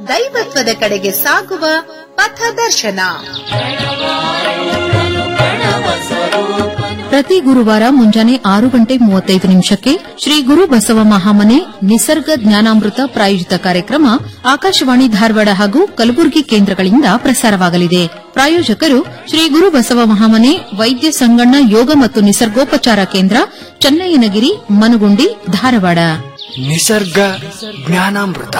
ದೈವತ್ವದ ಕಡೆಗೆ ಸಾಗುವ ಪಥದರ್ಶನ ಪ್ರತಿ ಗುರುವಾರ ಮುಂಜಾನೆ ಆರು ಗಂಟೆ ಮೂವತ್ತೈದು ನಿಮಿಷಕ್ಕೆ ಶ್ರೀ ಗುರು ಬಸವ ಮಹಾಮನೆ ನಿಸರ್ಗ ಜ್ಞಾನಾಮೃತ ಪ್ರಾಯೋಜಿತ ಕಾರ್ಯಕ್ರಮ ಆಕಾಶವಾಣಿ ಧಾರವಾಡ ಹಾಗೂ ಕಲಬುರಗಿ ಕೇಂದ್ರಗಳಿಂದ ಪ್ರಸಾರವಾಗಲಿದೆ ಪ್ರಾಯೋಜಕರು ಶ್ರೀ ಗುರು ಬಸವ ಮಹಾಮನೆ ವೈದ್ಯ ಸಂಗಣ್ಣ ಯೋಗ ಮತ್ತು ನಿಸರ್ಗೋಪಚಾರ ಕೇಂದ್ರ ಚನ್ನಯ್ಯನಗಿರಿ ಮನಗುಂಡಿ ಧಾರವಾಡ ನಿಸರ್ಗ ಜ್ಞಾನಾಮೃತ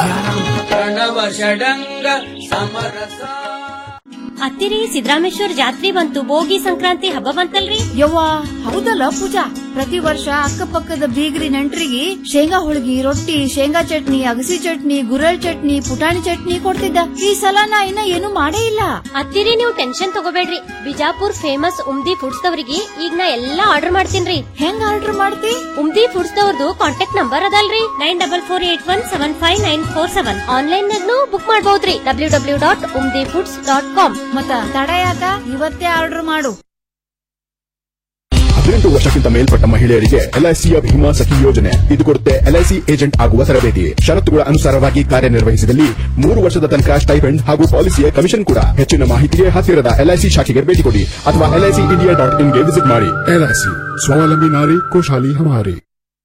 ಅತ್ತಿರಿ ಸಿದ್ದರಾಮೇಶ್ವರ ಜಾತ್ರೆ ಬಂತು ಬೋಗಿ ಸಂಕ್ರಾಂತಿ ಹಬ್ಬ ಬಂತಲ್ರಿ ಯವ್ವಾ ಹೌದಲ್ಲ ಪೂಜಾ ಪ್ರತಿ ವರ್ಷ ಅಕ್ಕಪಕ್ಕದ ಬೀಗರಿ ನೆಂಟ್ರಿಗೆ ಶೇಂಗಾ ಹೋಳ್ಗಿ ರೊಟ್ಟಿ ಶೇಂಗಾ ಚಟ್ನಿ ಅಗಸಿ ಚಟ್ನಿ ಗುರಳ್ ಚಟ್ನಿ ಪುಟಾಣಿ ಚಟ್ನಿ ಕೊಡ್ತಿದ್ದ ಈ ಸಲ ನಾ ಇನ್ನ ಏನು ಮಾಡೇ ಇಲ್ಲ ಅತ್ತಿರಿ ನೀವು ಟೆನ್ಷನ್ ತಗೋಬೇಡ್ರಿ ಬಿಜಾಪುರ್ ಫೇಮಸ್ ಉಮ್ದಿ ಫುಡ್ಸ್ ದವ್ರಿಗೆ ಈಗ ನಾ ಎಲ್ಲಾ ಆರ್ಡರ್ ಮಾಡ್ತೀನ್ರಿ ಹೆಂಗ್ ಆರ್ಡರ್ ಮಾಡ್ತಿ ಉಮ್ದಿ ಫುಡ್ಸ್ ದವ್ರದ್ದು ಕಾಂಟ್ಯಾಕ್ಟ್ ನಂಬರ್ ಅದಲ್ರಿ nine double four eight one seven five nine four seven online ನಾಗ್ನು ಬುಕ್ ಮಾಡಬಹುದ್ರಿ W W dot Umdi foods dot com ಮತ್ತ ತಡ ಯಾಕ ಇವತ್ತೇ ಆರ್ಡರ್ ಮಾಡು ಹದಿನೆಂಟು ವರ್ಷಕ್ಕಿಂತ ಮೇಲ್ಪಟ್ಟ ಮಹಿಳೆಯರಿಗೆ ಎಲ್ಐಸಿಯ ಭೀಮಾ ಸಖಿ ಯೋಜನೆ ಇದು ಕೊಡುತ್ತೆ ಎಲ್ಐಸಿ ಏಜೆಂಟ್ ಆಗುವ ತರಬೇತಿ ಷರತ್ತುಗಳ ಅನುಸಾರವಾಗಿ ಕಾರ್ಯನಿರ್ವಹಿಸಿದಲ್ಲಿ ಮೂರು ವರ್ಷದ ತನಕ ಸ್ಟೈಪೆಂಡ್ ಹಾಗೂ ಪಾಲಿಸಿಯ ಕಮಿಷನ್ ಕೂಡ ಹೆಚ್ಚಿನ ಮಾಹಿತಿಗೆ ಹತ್ತಿರದ ಎಲ್ಐಸಿ ಶಾಖೆಗೆ ಭೇಟಿ ಕೊಡಿ ಅಥವಾ ಎಲ್ಐಸಿ ಇಂಡಿಯಾ ಡಾಟ್ ಇನ್ಗೆ ವಿಸಿಟ್ ಮಾಡಿ ಎಲ್ಐಸಿ ಸ್ವಾವಲಂಬಿ ನಾರಿ ಖುಷಾಲಿ ಹಮಾರಿ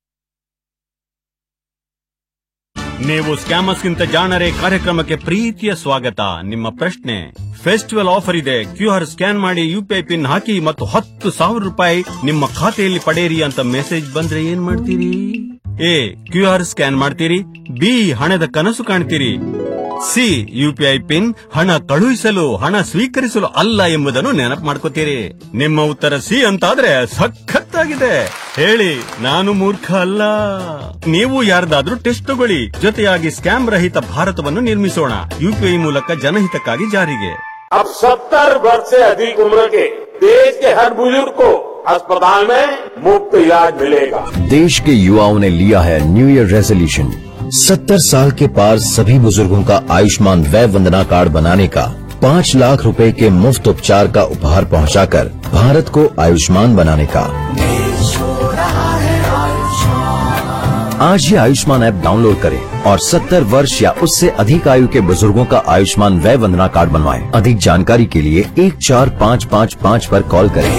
ನೀವು ಸ್ಕ್ಯಾಮರ್ಸ್ಗಿಂತ ಜಾಣರೆ ಕಾರ್ಯಕ್ರಮಕ್ಕೆ ಪ್ರೀತಿಯ ಸ್ವಾಗತ ನಿಮ್ಮ ಪ್ರಶ್ನೆ ಫೆಸ್ಟಿವಲ್ ಆಫರ್ ಇದೆ ಕ್ಯೂ ಆರ್ ಸ್ಕ್ಯಾನ್ ಮಾಡಿ ಯುಪಿಐ ಪಿನ್ ಹಾಕಿ ಮತ್ತು ಹತ್ತು ಸಾವಿರ ರೂಪಾಯಿ ನಿಮ್ಮ ಖಾತೆಯಲ್ಲಿ ಪಡೆಯಿರಿ ಅಂತ ಮೆಸೇಜ್ ಬಂದ್ರೆ ಏನ್ ಮಾಡ್ತೀರಿ ಎ ಕ್ಯೂ ಆರ್ ಸ್ಕ್ಯಾನ್ ಮಾಡ್ತೀರಿ ಬಿ ಹಣದ ಕನಸು ಕಾಣ್ತೀರಿ ಸಿ ಯುಪಿಐ ಪಿನ್ ಹಣ ಕಳುಹಿಸಲು ಹಣ ಸ್ವೀಕರಿಸಲು ಅಲ್ಲ ಎಂಬುದನ್ನು ನೆನಪು ಮಾಡ್ಕೋತೀರಿ ನಿಮ್ಮ ಉತ್ತರ ಸಿ ಅಂತಾದ್ರೆ ಸಖತ್ತಾಗಿದೆ ಹೇಳಿ ನಾನು ಮೂರ್ಖ ಅಲ್ಲ ನೀವು ಯಾರ್ದಾದ್ರೂ ಟೆಸ್ಟ್ ತಗೊಳ್ಳಿ ಜೊತೆಯಾಗಿ ಸ್ಕ್ಯಾಮ್ ರಹಿತ ಭಾರತವನ್ನು ನಿರ್ಮಿಸೋಣ ಯುಪಿಐ ಮೂಲಕ ಜನಹಿತಕ್ಕಾಗಿ ಜಾರಿಗೆ अब सत्तर वर्ष से अधिक उम्र के देश के हर बुजुर्ग को अस्पताल में मुफ्त इलाज मिलेगा देश के युवाओं ने लिया है न्यू ईयर रेजोल्यूशन सत्तर साल के पार सभी बुजुर्गों का आयुष्मान वय वंदना कार्ड बनाने का पाँच लाख रुपए के मुफ्त उपचार का उपहार पहुंचाकर भारत को आयुष्मान बनाने का आज ही आयुष्मान ऐप डाउनलोड करें और 70 वर्ष या उससे अधिक आयु के बुजुर्गों का आयुष्मान वय वंदना कार्ड बनवाएं। अधिक जानकारी के लिए एक चार पाँच पाँच पाँच पर कॉल करें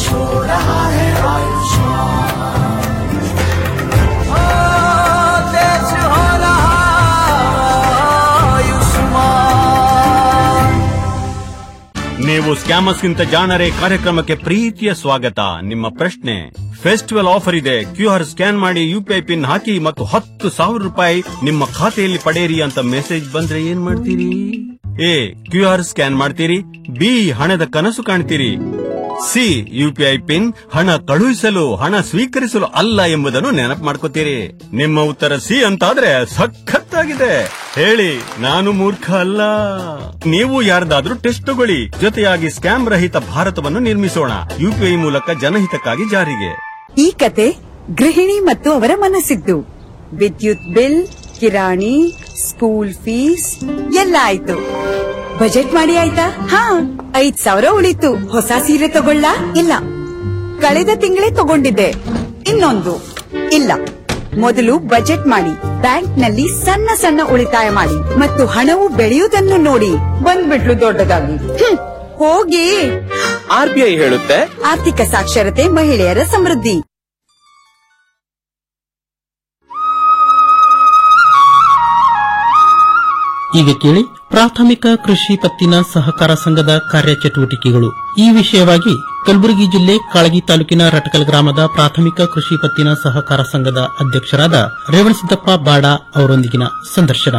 ನೀವು ಸ್ಕ್ಯಾಮರ್ಸ್ಗಿಂತ ಜಾಣರೆ ಕಾರ್ಯಕ್ರಮಕ್ಕೆ ಪ್ರೀತಿಯ ಸ್ವಾಗತ ನಿಮ್ಮ ಪ್ರಶ್ನೆ ಫೆಸ್ಟಿವಲ್ ಆಫರ್ ಇದೆ ಕ್ಯೂ ಆರ್ ಸ್ಕ್ಯಾನ್ ಮಾಡಿ ಯುಪಿಐ ಪಿನ್ ಹಾಕಿ ಮತ್ತು ಹತ್ತು ಸಾವಿರ ರೂಪಾಯಿ ನಿಮ್ಮ ಖಾತೆಯಲ್ಲಿ ಪಡೆಯಿರಿ ಅಂತ ಮೆಸೇಜ್ ಬಂದ್ರೆ ಏನ್ ಮಾಡ್ತೀರಿ ಎ ಕ್ಯೂ ಆರ್ ಸ್ಕ್ಯಾನ್ ಮಾಡ್ತೀರಿ ಬಿ ಹಣದ ಕನಸು ಕಾಣ್ತೀರಿ ಸಿ ಯುಪಿಐ ಪಿನ್ ಹಣ ಕಳುಹಿಸಲು ಹಣ ಸ್ವೀಕರಿಸಲು ಅಲ್ಲ ಎಂಬುದನ್ನು ನೆನಪು ಮಾಡ್ಕೋತೀರಿ ನಿಮ್ಮ ಉತ್ತರ ಸಿ ಅಂತಾದ್ರೆ ಸಖತ್ತಾಗಿದೆ ಹೇಳಿ ನಾನು ಮೂರ್ಖ ಅಲ್ಲ ನೀವು ಯಾರ್ದಾದ್ರೂ ಟೆಸ್ಟ್ ತಗೊಳ್ಳಿ ಜೊತೆಯಾಗಿ ಸ್ಕ್ಯಾಮ್ ರಹಿತ ಭಾರತವನ್ನು ನಿರ್ಮಿಸೋಣ ಯುಪಿಐ ಮೂಲಕ ಜನಹಿತಕ್ಕಾಗಿ ಜಾರಿಗೆ ಈ ಕತೆ ಗೃಹಿಣಿ ಮತ್ತು ಅವರ ಮನಸ್ಸಿದ್ದು ವಿದ್ಯುತ್ ಬಿಲ್ ಕಿರಾಣಿ ಸ್ಕೂಲ್ ಫೀಸ್ ಎಲ್ಲ ಆಯ್ತು ಬಜೆಟ್ ಮಾಡಿ ಆಯ್ತಾ ಹಾ ಐದ್ ಸಾವಿರ ಉಳಿತು ಹೊಸ ಸೀರೆ ತಗೊಳ್ಳ ಇಲ್ಲ ಕಳೆದ ತಿಂಗಳೇ ತಗೊಂಡಿದ್ದೆ ಇನ್ನೊಂದು ಇಲ್ಲ ಮೊದಲು ಬಜೆಟ್ ಮಾಡಿ ಬ್ಯಾಂಕ್ನಲ್ಲಿ ಸಣ್ಣ ಸಣ್ಣ ಉಳಿತಾಯ ಮಾಡಿ ಮತ್ತು ಹಣವು ಬೆಳೆಯುವುದನ್ನು ನೋಡಿ ಬಂದ್ಬಿಟ್ಲು ದೊಡ್ಡದಾಗಿ ಹ್ಮ್, ಹೋಗಿ ಆರ್ಬಿಐ ಹೇಳುತ್ತೆ ಆರ್ಥಿಕ ಸಾಕ್ಷರತೆ ಮಹಿಳೆಯರ ಸಮೃದ್ಧಿ ಈಗ ಕೇಳಿ ಪ್ರಾಥಮಿಕ ಕೃಷಿ ಪತ್ತಿನ ಸಹಕಾರ ಸಂಘದ ಕಾರ್ಯಚಟುವಟಿಕೆಗಳು ಈ ವಿಷಯವಾಗಿ ಕಲಬುರಗಿ ಜಿಲ್ಲೆ ಕಾಳಗಿ ತಾಲೂಕಿನ ರಟಕಲ್ ಗ್ರಾಮದ ಪ್ರಾಥಮಿಕ ಕೃಷಿ ಪತ್ತಿನ ಸಹಕಾರ ಸಂಘದ ಅಧ್ಯಕ್ಷರಾದ ರೇವಣಸಿದ್ದಪ್ಪ ಬಾಡ ಅವರೊಂದಿಗಿನ ಸಂದರ್ಶನ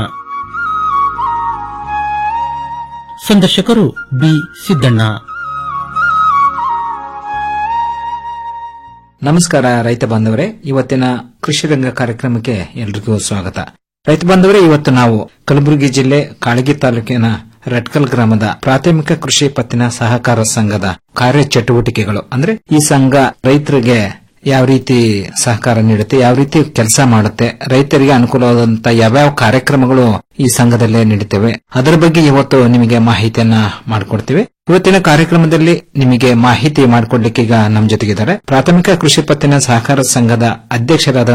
ಸಂದರ್ಶಕರು ಬಿ ಸಿದ್ದಣ್ಣ ನಮಸ್ಕಾರ ರೈತ ಬಾಂಧವರೇ ಇವತ್ತಿನ ಕೃಷಿ ರಂಗ ಕಾರ್ಯಕ್ರಮಕ್ಕೆ ಎಲ್ರಿಗೂ ಸ್ವಾಗತ ರೈತ ಬಾಂಧವರೇ ಇವತ್ತು ನಾವು ಕಲಬುರಗಿ ಜಿಲ್ಲೆ ಕಾಳಗಿ ತಾಲೂಕಿನ ರಟ್ಕಲ್ ಗ್ರಾಮದ ಪ್ರಾಥಮಿಕ ಕೃಷಿ ಪತ್ತಿನ ಸಹಕಾರ ಸಂಘದ ಕಾರ್ಯಚಟುವಟಿಕೆಗಳು ಅಂದ್ರೆ ಈ ಸಂಘ ರೈತರಿಗೆ ಯಾವ ರೀತಿ ಸಹಕಾರ ನೀಡುತ್ತೆ ಯಾವ ರೀತಿ ಕೆಲಸ ಮಾಡುತ್ತೆ ರೈತರಿಗೆ ಅನುಕೂಲವಾದಂತ ಯಾವ್ಯಾವ ಕಾರ್ಯಕ್ರಮಗಳು ಈ ಸಂಘದಲ್ಲೇ ನಡೀತವೆ ಅದರ ಬಗ್ಗೆ ಇವತ್ತು ನಿಮಗೆ ಮಾಹಿತಿಯನ್ನ ಮಾಡಿಕೊಡ್ತೀವಿ ಇವತ್ತಿನ ಕಾರ್ಯಕ್ರಮದಲ್ಲಿ ನಿಮಗೆ ಮಾಹಿತಿ ಮಾಡಿಕೊಡ್ಲಿಕ್ಕೆ ಈಗ ನಮ್ಮ ಜೊತೆಗಿದ್ದಾರೆ ಪ್ರಾಥಮಿಕ ಕೃಷಿ ಪತ್ತಿನ ಸಹಕಾರ ಸಂಘದ ಅಧ್ಯಕ್ಷರಾದಂತ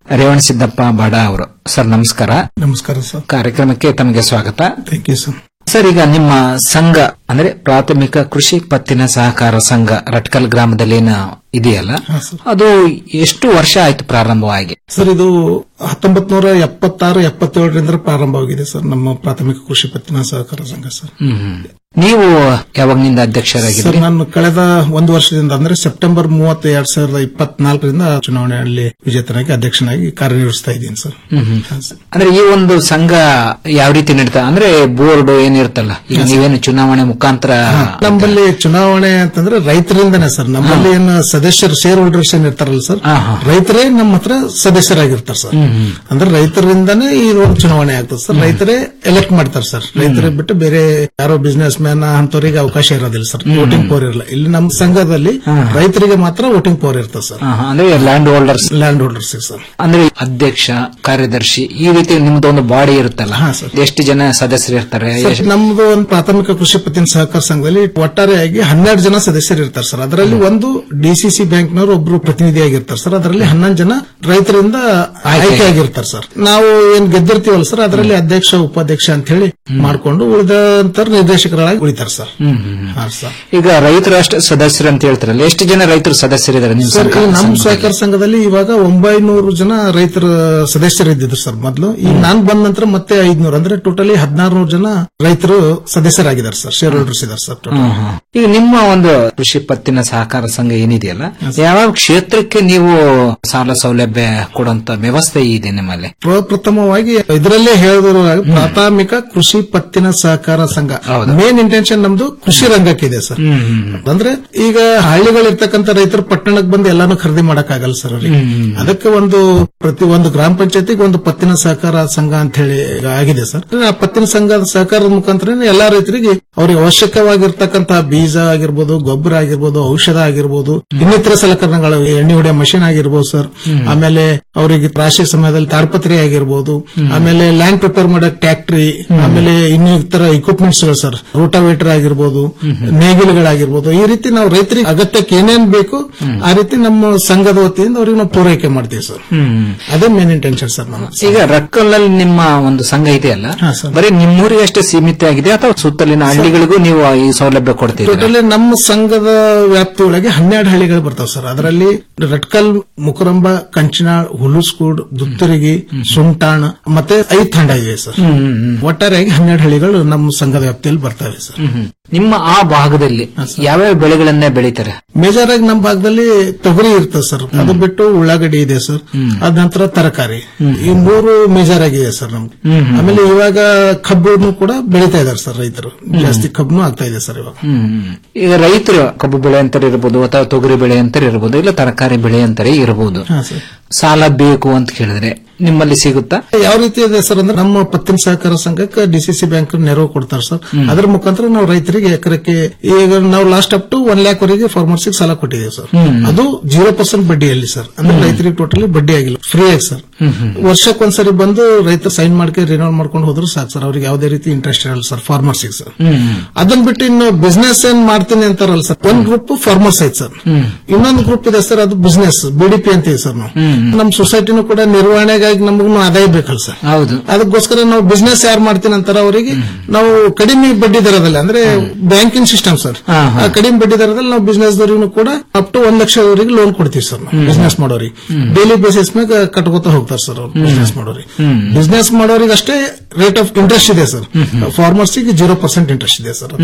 ರೇವಣಸಿದ್ದಪ್ಪ ಬಾಡ ಅವರು ಸರ್ ನಮಸ್ಕಾರ ನಮಸ್ಕಾರ ಸರ್ ಕಾರ್ಯಕ್ರಮಕ್ಕೆ ತಮಗೆ ಸ್ವಾಗತ ಥ್ಯಾಂಕ್ ಯು ಸರ್ ಸರ್ ಈಗ ನಿಮ್ಮ ಸಂಘ ಅಂದ್ರೆ ಪ್ರಾಥಮಿಕ ಕೃಷಿ ಪತ್ತಿನ ಸಹಕಾರ ಸಂಘ ರಟ್ಕಲ್ ಗ್ರಾಮದಲ್ಲಿ ಏನು ಇದೆಯಲ್ಲ ಅದು ಎಷ್ಟು ವರ್ಷ ಆಯ್ತು ಪ್ರಾರಂಭವಾಗಿ ಸರ್ ಇದು ಹತ್ತೊಂಬತ್ ನೂರ ಎಪ್ಪತ್ತಾರು ಎಪ್ಪತ್ತೇಳರಿಂದ ಪ್ರಾರಂಭವಾಗಿದೆ ಸರ್ ನಮ್ಮ ಪ್ರಾಥಮಿಕ ಕೃಷಿ ಪತ್ತಿನ ಸಹಕಾರ ಸಂಘ ಸರ್ ಹ್ಮ್. ನೀವು ಯಾವಾಗ್ನಿಂದ ಸರ್ ಅಧ್ಯಕ್ಷರಾಗಿದ್ರಿ ನಾನು ಕಳೆದ ಒಂದು ವರ್ಷದಿಂದ ಅಂದ್ರೆ ಸೆಪ್ಟೆಂಬರ್ ಮೂವತ್ತು ಎರಡ್ ಸಾವಿರದ ಇಪ್ಪತ್ನಾಲ್ಕರಿಂದ ಚುನಾವಣೆಯಲ್ಲಿ ವಿಜೇತನಾಗಿ ಅಧ್ಯಕ್ಷನಾಗಿ ಕಾರ್ಯನಿರ್ವಹಿಸ್ತಾ ಇದ್ದೀನಿ ಸರ್ ಹ್ಮ್ ಹ್ಮ್. ಅಂದ್ರೆ ಈ ಒಂದು ಸಂಘ ಯಾವ ರೀತಿ ನಡೀತಾ ಅಂದ್ರೆ ಬೋರ್ಡ್ ಏನಿರುತ್ತಲ್ಲ ಈಗ ನೀವೇನು ಚುನಾವಣೆ ಮುಖಾಂತರ ನಮ್ಮಲ್ಲಿ ಚುನಾವಣೆ ಅಂತಂದ್ರೆ ರೈತರಿಂದನೇ ಸರ್ ನಮ್ಮಲ್ಲಿ ಏನು ಸದಸ್ಯರು ಶೇರ್ ಹೋಲ್ಡರ್ಸ್ ಏನ್ ಇರ್ತಾರಲ್ಲ ಸರ್ ರೈತರೇ ನಮ್ಮ ಹತ್ರ ಸದಸ್ಯರಾಗಿರ್ತಾರೆ ಸರ್ ಅಂದ್ರೆ ರೈತರಿಂದನೇ ಈ ಒಂದು ಚುನಾವಣೆ ಆಗ್ತದೆ ಸರ್ ರೈತರೇ ಎಲೆಕ್ಟ್ ಮಾಡ್ತಾರೆ ಸರ್ ರೈತರೇ ಬಿಟ್ಟು ಬೇರೆ ಯಾರೋ ಬಿಸ್ನೆಸ್ ಮ್ಯಾನ್ ಅಂತವರಿಗೆ ಅವಕಾಶ ಇರೋದಿಲ್ಲ ಸರ್ ವೋಟಿಂಗ್ ಪವರ್ ಇರಲ್ಲ ಇಲ್ಲಿ ನಮ್ಮ ಸಂಘದಲ್ಲಿ ರೈತರಿಗೆ ಮಾತ್ರ ವೋಟಿಂಗ್ ಪವರ್ ಇರ್ತದೆ ಸರ್ ಹಾ, ಹಾ, ಅಂದ್ರೆ land holders land holders sir ಅಂದ್ರೆ ಅಧ್ಯಕ್ಷ ಕಾರ್ಯದರ್ಶಿ ಈ ರೀತಿ ನಿಮ್ದು ಒಂದು ಬಾಡಿ ಇರುತ್ತಲ್ಲ ಎಷ್ಟು ಜನ ಸದಸ್ಯರು ಇರ್ತಾರೆ ಸರ್, ಎಷ್ಟು- ನಮ್ದು ಒಂದು ಪ್ರಾಥಮಿಕ ಕೃಷಿ ಪತ್ತಿನ ಸಹಕಾರ ಸಂಘದಲ್ಲಿ ಒಟ್ಟಾರೆಯಾಗಿ ಹನ್ನೆರಡು ಜನ ಸದಸ್ಯರು ಇರ್ತಾರೆ ಸರ್ ಅದರಲ್ಲಿ ಒಂದು ಡಿಸಿಸಿ ಬ್ಯಾಂಕ್ನವರು ಒಬ್ರು ಪ್ರತಿನಿಧಿಯಾಗಿರ್ತಾರೆ ಸರ್ ಅದರಲ್ಲಿ ಹನ್ನೊಂದು ಜನ ರೈತರಿಂದ ಆಯ್ಕೆಯಾಗಿರ್ತಾರೆ ಸರ್ ನಾವು ಏನ್ ಗೆದ್ದಿರ್ತೀವಲ್ಲ ಸರ್ ಅದರಲ್ಲಿ ಅಧ್ಯಕ್ಷ ಉಪಾಧ್ಯಕ್ಷ ಅಂತ ಹೇಳಿ ಮಾಡ್ಕೊಂಡು ಉಳಿದಂತ ನಿರ್ದೇಶಕರಾಗಿ ಉಳಿತಾರೆ ಸರ್ ಹ್ಮ್, ಹ್ಮ್, ಹ್ಮ್. ಹಾ ಸರ್ ಈಗ ರೈತರು ಅಷ್ಟು ಸದಸ್ಯರು ಅಂತ ಹೇಳ್ತಾರಲ್ಲ ಎಷ್ಟು ಜನ ರೈತರು ಸದಸ್ಯರಿದ್ದಾರೆ ನಿಮ್ಮ ಸರ್ ಸಂಘ- ಈ ನಮ್ಮ ಸಂಘದಲ್ಲಿ? ಸಹಕಾರ ಸಂಘದಲ್ಲಿ ಇವಾಗ ಒಂಬೈನೂರು ಜನ ರೈತರ ಸದಸ್ಯರು ಇದ್ದಿದ್ರು ಸರ್ ಮೊದಲು ಈಗ ನಾನ್ ಬಂದ ನಂತರ ಮತ್ತೆ ಐದ್ನೂರು ಅಂದ್ರೆ ಟೋಟಲಿ ಹದಿನಾರು ಜನ ರೈತರು ಸದಸ್ಯರಾಗಿದ್ದಾರೆ ಸರ್ ಶೇರ್ ಹೋಲ್ಡರ್ಸ್ ಇದ್ದಾರೆ ಸರ್ total. ಹ್ಮ್, ಹ್ಮ್. ಈಗ ನಿಮ್ಮ ಒಂದು ಕೃಷಿ ಪತ್ತಿನ ಸಹಕಾರ ಸಂಘ ಏನಿದೆಯಲ್ಲ ಯಾವ ಕ್ಷೇತ್ರಕ್ಕೆ ನೀವು ಸಾಲ ಸೌಲಭ್ಯ ಕೊಡುವಂತ ವ್ಯವಸ್ಥೆ ಇದೆ ನಿಮ್ಮಲ್ಲಿ ಪ್ರಪ್ರಥಮವಾಗಿ ಇದರಲ್ಲೇ ಹೇಳಿದ್ರು ಪ್ರಾಥಮಿಕ ಕೃಷಿ ಪತ್ತಿನ ಸಹಕಾರ ಸಂಘ ಮೇನ್ ಇಂಟೆನ್ಷನ್ ನಮ್ದು ಕೃಷಿ ರಂಗಕ್ಕೆ ಇದೆ ಸರ್ ಅಂದ್ರೆ ಈಗ ಹಳ್ಳಿಗಳಿರ್ತಕ್ಕಂಥ ರೈತರು ಪಟ್ಟಣಕ್ಕೆ ಬಂದು ಎಲ್ಲಾನು ಖರೀದಿ ಮಾಡಕ್ಕಾಗಲ್ಲ ಸರ್ ಅವ್ರಿಗೆ ಅದಕ್ಕೆ ಒಂದು ಪ್ರತಿ ಒಂದು ಗ್ರಾಮ ಪಂಚಾಯತಿಗೆ ಒಂದು ಪತ್ತಿನ ಸಹಕಾರ ಸಂಘ ಅಂತ ಹೇಳಿ ಈಗ ಆಗಿದೆ ಸರ್ ಆ ಪತ್ತಿನ ಸಂಘದ ಸಹಕಾರದ ಮುಖಾಂತರ ಎಲ್ಲಾ ರೈತರಿಗೆ ಅವ್ರಿಗೆ ಅವಶ್ಯಕವಾಗಿರ್ತಕ್ಕಂತಹ ಬೀಜ ಆಗಿರ್ಬೋದು ಗೊಬ್ಬರ ಆಗಿರ್ಬೋದು ಔಷಧ ಆಗಿರ್ಬೋದು ಇನ್ನಿತರ ಸಲಕರಣೆಗಳು ಎಣ್ಣೆ ಹೊಡೆಯೋ ಮಷಿನ್ ಆಗಿರ್ಬೋದು ಸರ್ ಆಮೇಲೆ ಅವರಿಗೆ ರಾಶಿ ಸಮಯದಲ್ಲಿ ತಾಡ್ಪತ್ರೆ ಆಗಿರ್ಬೋದು ಆಮೇಲೆ ಲ್ಯಾಂಡ್ ಪ್ರಿಪೇರ್ ಮಾಡೋ ಟ್ಯಾಕ್ಟ್ರಿ ಆಮೇಲೆ ಇನ್ನು ಇತರ ಇಕ್ವಿಪ್ಮೆಂಟ್ಸ್ ಗಳು ಸರ್ ರೋಟಾವೇಟರ್ ಆಗಿರ್ಬೋದು ನೇಗಿಲುಗಳಾಗಿರ್ಬೋದು ಈ ರೀತಿ ನಾವು ರೈತರಿಗೆ ಅಗತ್ಯಕ್ಕೆ ಏನೇನ್ ಬೇಕು ಆ ರೀತಿ ನಮ್ಮ ಸಂಘದ ವತಿಯಿಂದ ಅವ್ರಿಗೆ ನಾವು ಪೂರೈಕೆ ಮಾಡ್ತೀವಿ ಸರ್ ಹ್ಮ್. ಅದೇ ಮೇನ್ ಇಂಟೆನ್ಷನ್ ಸರ್ ನಮ್ಮ ಈಗ ರಕ್ಕಲ್ನಲ್ಲಿ ನಿಮ್ಮ ಒಂದು ಸಂಘ ಇದೆಯಲ್ಲ ಬರೀ ನಿಮ್ಮೂರಿಗೆ ಅಷ್ಟೇ ಸೀಮಿತ ಆಗಿದೆ ಅಥವಾ ಸುತ್ತಲಿನ ಹಳ್ಳಿಗಳಿಗೂ ನೀವು ಈ ಸೌಲಭ್ಯ ಕೊಡ್ತೀರಿ ಟೋಟಲಿ ನಮ್ಮ ಸಂಘದ ವ್ಯಾಪ್ತಿಯೊಳಗೆ ಹನ್ನೆರಡು ಹಳ್ಳಿಗಳು ಬರ್ತಾವೆ ಸರ್ ಅದರಲ್ಲಿ ರಟ್ಕಲ್ ಮುಕರಂಬ ಕಂಚಿನಾಳ್ ಹುಲುಸ್ಕೂಡ್ ದುತ್ತರಿಗೆ ಸುಂಟಾಣ ಮತ್ತೆ ಐದು ತಂಡ ಇವೆ ಸರ್ ಒಟ್ಟಾರೆಯಾಗಿ ಹನ್ನೆರಡು ಹಳ್ಳಿಗಳು ನಮ್ಮ ಸಂಘದ ವ್ಯಾಪ್ತಿಯಲ್ಲಿ ಬರ್ತವೆ ಸರ್ ನಿಮ್ಮ ಆ ಭಾಗದಲ್ಲಿ ಯಾವ್ಯಾವ ಬೆಳೆಗಳನ್ನೇ ಬೆಳೀತಾರೆ ಮೇಜರ್ ಆಗಿ ನಮ್ಮ ಭಾಗದಲ್ಲಿ ತೊಗರಿ ಇರ್ತದೆ ಸರ್ ಅದು ಬಿಟ್ಟು ಉಳ್ಳಾಗಡ್ಡಿ ಇದೆ ಸರ್ ಅದ ನಂತರ ತರಕಾರಿ ಈ ಮೂರು ಮೇಜರ್ ಆಗಿದೆ ಸರ್ ನಮ್ಗೆ ಆಮೇಲೆ ಇವಾಗ ಕಬ್ಬನ್ನು ಕೂಡ ಬೆಳೀತಾ ಇದಾರೆ ಸರ್ ರೈತರು ಜಾಸ್ತಿ ಕಬ್ಬನು ಆಗ್ತಾ ಇದೆ ಸರ್ ಇವಾಗ ಹ್ಮ್. ಈಗ ರೈತರು ಕಬ್ಬು ಬೆಳೆ ಅಂತಾರೆ ಇರಬಹುದು ಅಥವಾ ತೊಗರಿ ಬೆಳೆ ಅಂತಾರೆ ಇರಬಹುದು ಇಲ್ಲ ತರಕಾರಿ ಬೆಳೆ ಅಂತಾರೆ ಇರಬಹುದು ಹಾ ಸರ್ ಸಾಲ ಬೇಕು ಅಂತ ಕೇಳಿದ್ರೆ ನಿಮ್ಮಲ್ಲಿ ಸಿಗುತ್ತಾ ಯಾವ ರೀತಿ ಇದೆ ಸರ್ ಅಂದ್ರೆ ನಮ್ಮ ಪತ್ತಿನ ಸಹಕಾರ ಸಂಘಕ್ಕೆ ಡಿಸಿಸಿ ಬ್ಯಾಂಕ್ ನೆರವು ಕೊಡ್ತಾರೆ ಸರ್ ಅದ್ರ ಮುಖಾಂತರ ನಾವು ರೈತರಿಗೆ ಎಕರೆಕ್ಕೆ ಈಗ ನಾವು last up to one lakh ವರೆಗೆ ಫಾರ್ಮರ್ಸ್ ಸಾಲ ಕೊಟ್ಟಿದ್ದೀವಿ ಸರ್ ಅದು ಜೀರೋ ಪರ್ಸೆಂಟ್ ಬಡ್ಡಿಯಲ್ಲಿ ಸರ್ ಅಂದ್ರೆ ರೈತರಿಗೆ ಟೋಟಲಿ ಬಡ್ಡಿ ಆಗಿಲ್ಲ ಫ್ರೀ ಆಗಿ ಸರ್ ವರ್ಷಕ್ಕೊಂದ್ಸರಿ ಬಂದು ರೈತರು ಸೈನ್ ಮಾಡ್ಕೆ ರಿನೋಲ್ ಮಾಡ್ಕೊಂಡು ಹೋದ್ರು ಸಾಕು ಸರ್ ಅವ್ರಿಗೆ ಯಾವುದೇ ರೀತಿ ಇಂಟ್ರೆಸ್ಟ್ ಇರಲ್ಲ ಸರ್ ಫಾರ್ಮರ್ಸಿಗೆ ಸರ್ ಅದನ್ನ ಬಿಟ್ಟು ಇನ್ನು ಬಿಸ್ನೆಸ್ ಏನ್ ಮಾಡ್ತೀನಿ ಅಂತಾರಲ್ಲ ಸರ್ ಒಂದ್ ಗ್ರೂಪ್ ಫಾರ್ಮರ್ಸ್ ಐತೆ ಸರ್ ಇನ್ನೊಂದು ಗ್ರೂಪ್ ಇದೆ ಸರ್ ಅದು ಬಿಸ್ನೆಸ್ ಬಿಡಿಪಿ ಅಂತೀವಿ ಸರ್ ನಾವು ನಮ್ಮ ಸೊಸೈಟಿನೂ ಕೂಡ ನಿರ್ವಹಣೆಗಾಗಿ ನಮಗೂ ಆದಾಯ ಬೇಕಲ್ಲ ಸರ್ ಹೌದು ಅದಕ್ಕೋಸ್ಕರ ನಾವು ಬಿಸ್ನೆಸ್ ಯಾರು ಮಾಡ್ತೀನಿ ಅಂತಾರ ಅವರಿಗೆ ನಾವು ಕಡಿಮೆ ಬಡ್ಡಿ ದರದಲ್ಲಿ ಅಂದ್ರೆ ಬ್ಯಾಂಕಿಂಗ್ ಸಿಸ್ಟಮ್ ಸರ್ ಆ ಕಡಿಮೆ ಬಡ್ಡಿ ದರದಲ್ಲಿ ನಾವು ಬಿಸ್ನೆಸ್ ದವರಿಗೂ ಕೂಡ ಅಪ್ ಟು ಒಂದ್ ಲಕ್ಷದವರೆಗೆ ಲೋನ್ ಕೊಡ್ತೀವಿ ಸರ್ ನಾವು ಬಿಸ್ನೆಸ್ ಮಾಡೋರಿಗೆ ಡೈಲಿ ಬೇಸಿಸ್ ಮ್ಯಾಗ ಕಟ್ಕೋತಾ ಹೋಗ್ತಾರೆ ಸರ್ ಅವ್ರು ಬಿಸ್ನೆಸ್ ಮಾಡೋರಿಗೆ ಬಿಸ್ನೆಸ್ ಮಾಡೋರಿಗೆ ಅಷ್ಟೇ ರೇಟ್ ಆಫ್ ಇಂಟ್ರೆಸ್ಟ್ ಇದೆ ಸರ್ ಫಾರ್ಮರ್ಸಿಗೆ ಜೀರೋ ಪರ್ಸೆಂಟ್ ಇಂಟ್ರೆಸ್ಟ್ ಇದೆ ಸರ್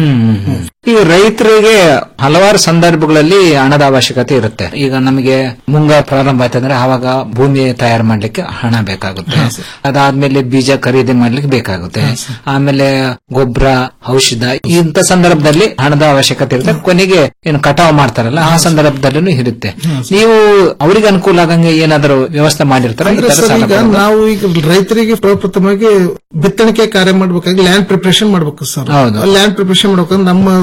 ಈ ರೈತರಿಗೆ ಹಲವಾರು ಸಂದರ್ಭಗಳಲ್ಲಿ ಹಣದ ಅವಶ್ಯಕತೆ ಇರುತ್ತೆ ಈಗ ನಮಗೆ ಮುಂಗಾರು ಪ್ರಾರಂಭ ಆಯ್ತಂದ್ರೆ ಆವಾಗ ಭೂಮಿ ತಯಾರು ಮಾಡ್ಲಿಕ್ಕೆ ಹಣ ಬೇಕಾಗುತ್ತೆ ಅದಾದ್ಮೇಲೆ ಬೀಜ ಖರೀದಿ ಮಾಡ್ಲಿಕ್ಕೆ ಬೇಕಾಗುತ್ತೆ ಆಮೇಲೆ ಗೊಬ್ಬರ ಔಷಧ ಇಂಥ ಸಂದರ್ಭದಲ್ಲಿ ಹಣದ ಅವಶ್ಯಕತೆ ಇರುತ್ತೆ ಕೊನೆಗೆ ಏನು ಕಟಾವು ಮಾಡ್ತಾರಲ್ಲ ಆ ಸಂದರ್ಭದಲ್ಲೂ ಇರುತ್ತೆ ನೀವು ಅವರಿಗೆ ಅನುಕೂಲ ಆಗಂಗೆ ಏನಾದರೂ ವ್ಯವಸ್ಥೆ ಮಾಡಿರ್ತಾರ ಅಂದ್ರೆ ಸರ್ ಈಗ ನಾವು ಈಗ ರೈತರಿಗೆ ಪ್ರಪ್ರಥಮವಾಗಿ ಬಿತ್ತಣಿಕೆ ಕಾರ್ಯ ಮಾಡ್ಬೇಕಾಗಿ ಲ್ಯಾಂಡ್ ಪ್ರಿಪರೇಷನ್ ಮಾಡ್ಬೇಕು ಸರ್ ಹೌದು. ಲ್ಯಾಂಡ್ ಪ್ರಿಪರೇಷನ್ ಮಾಡ್ಬೇಕಂದ್ರೆ ನಮ್ಮ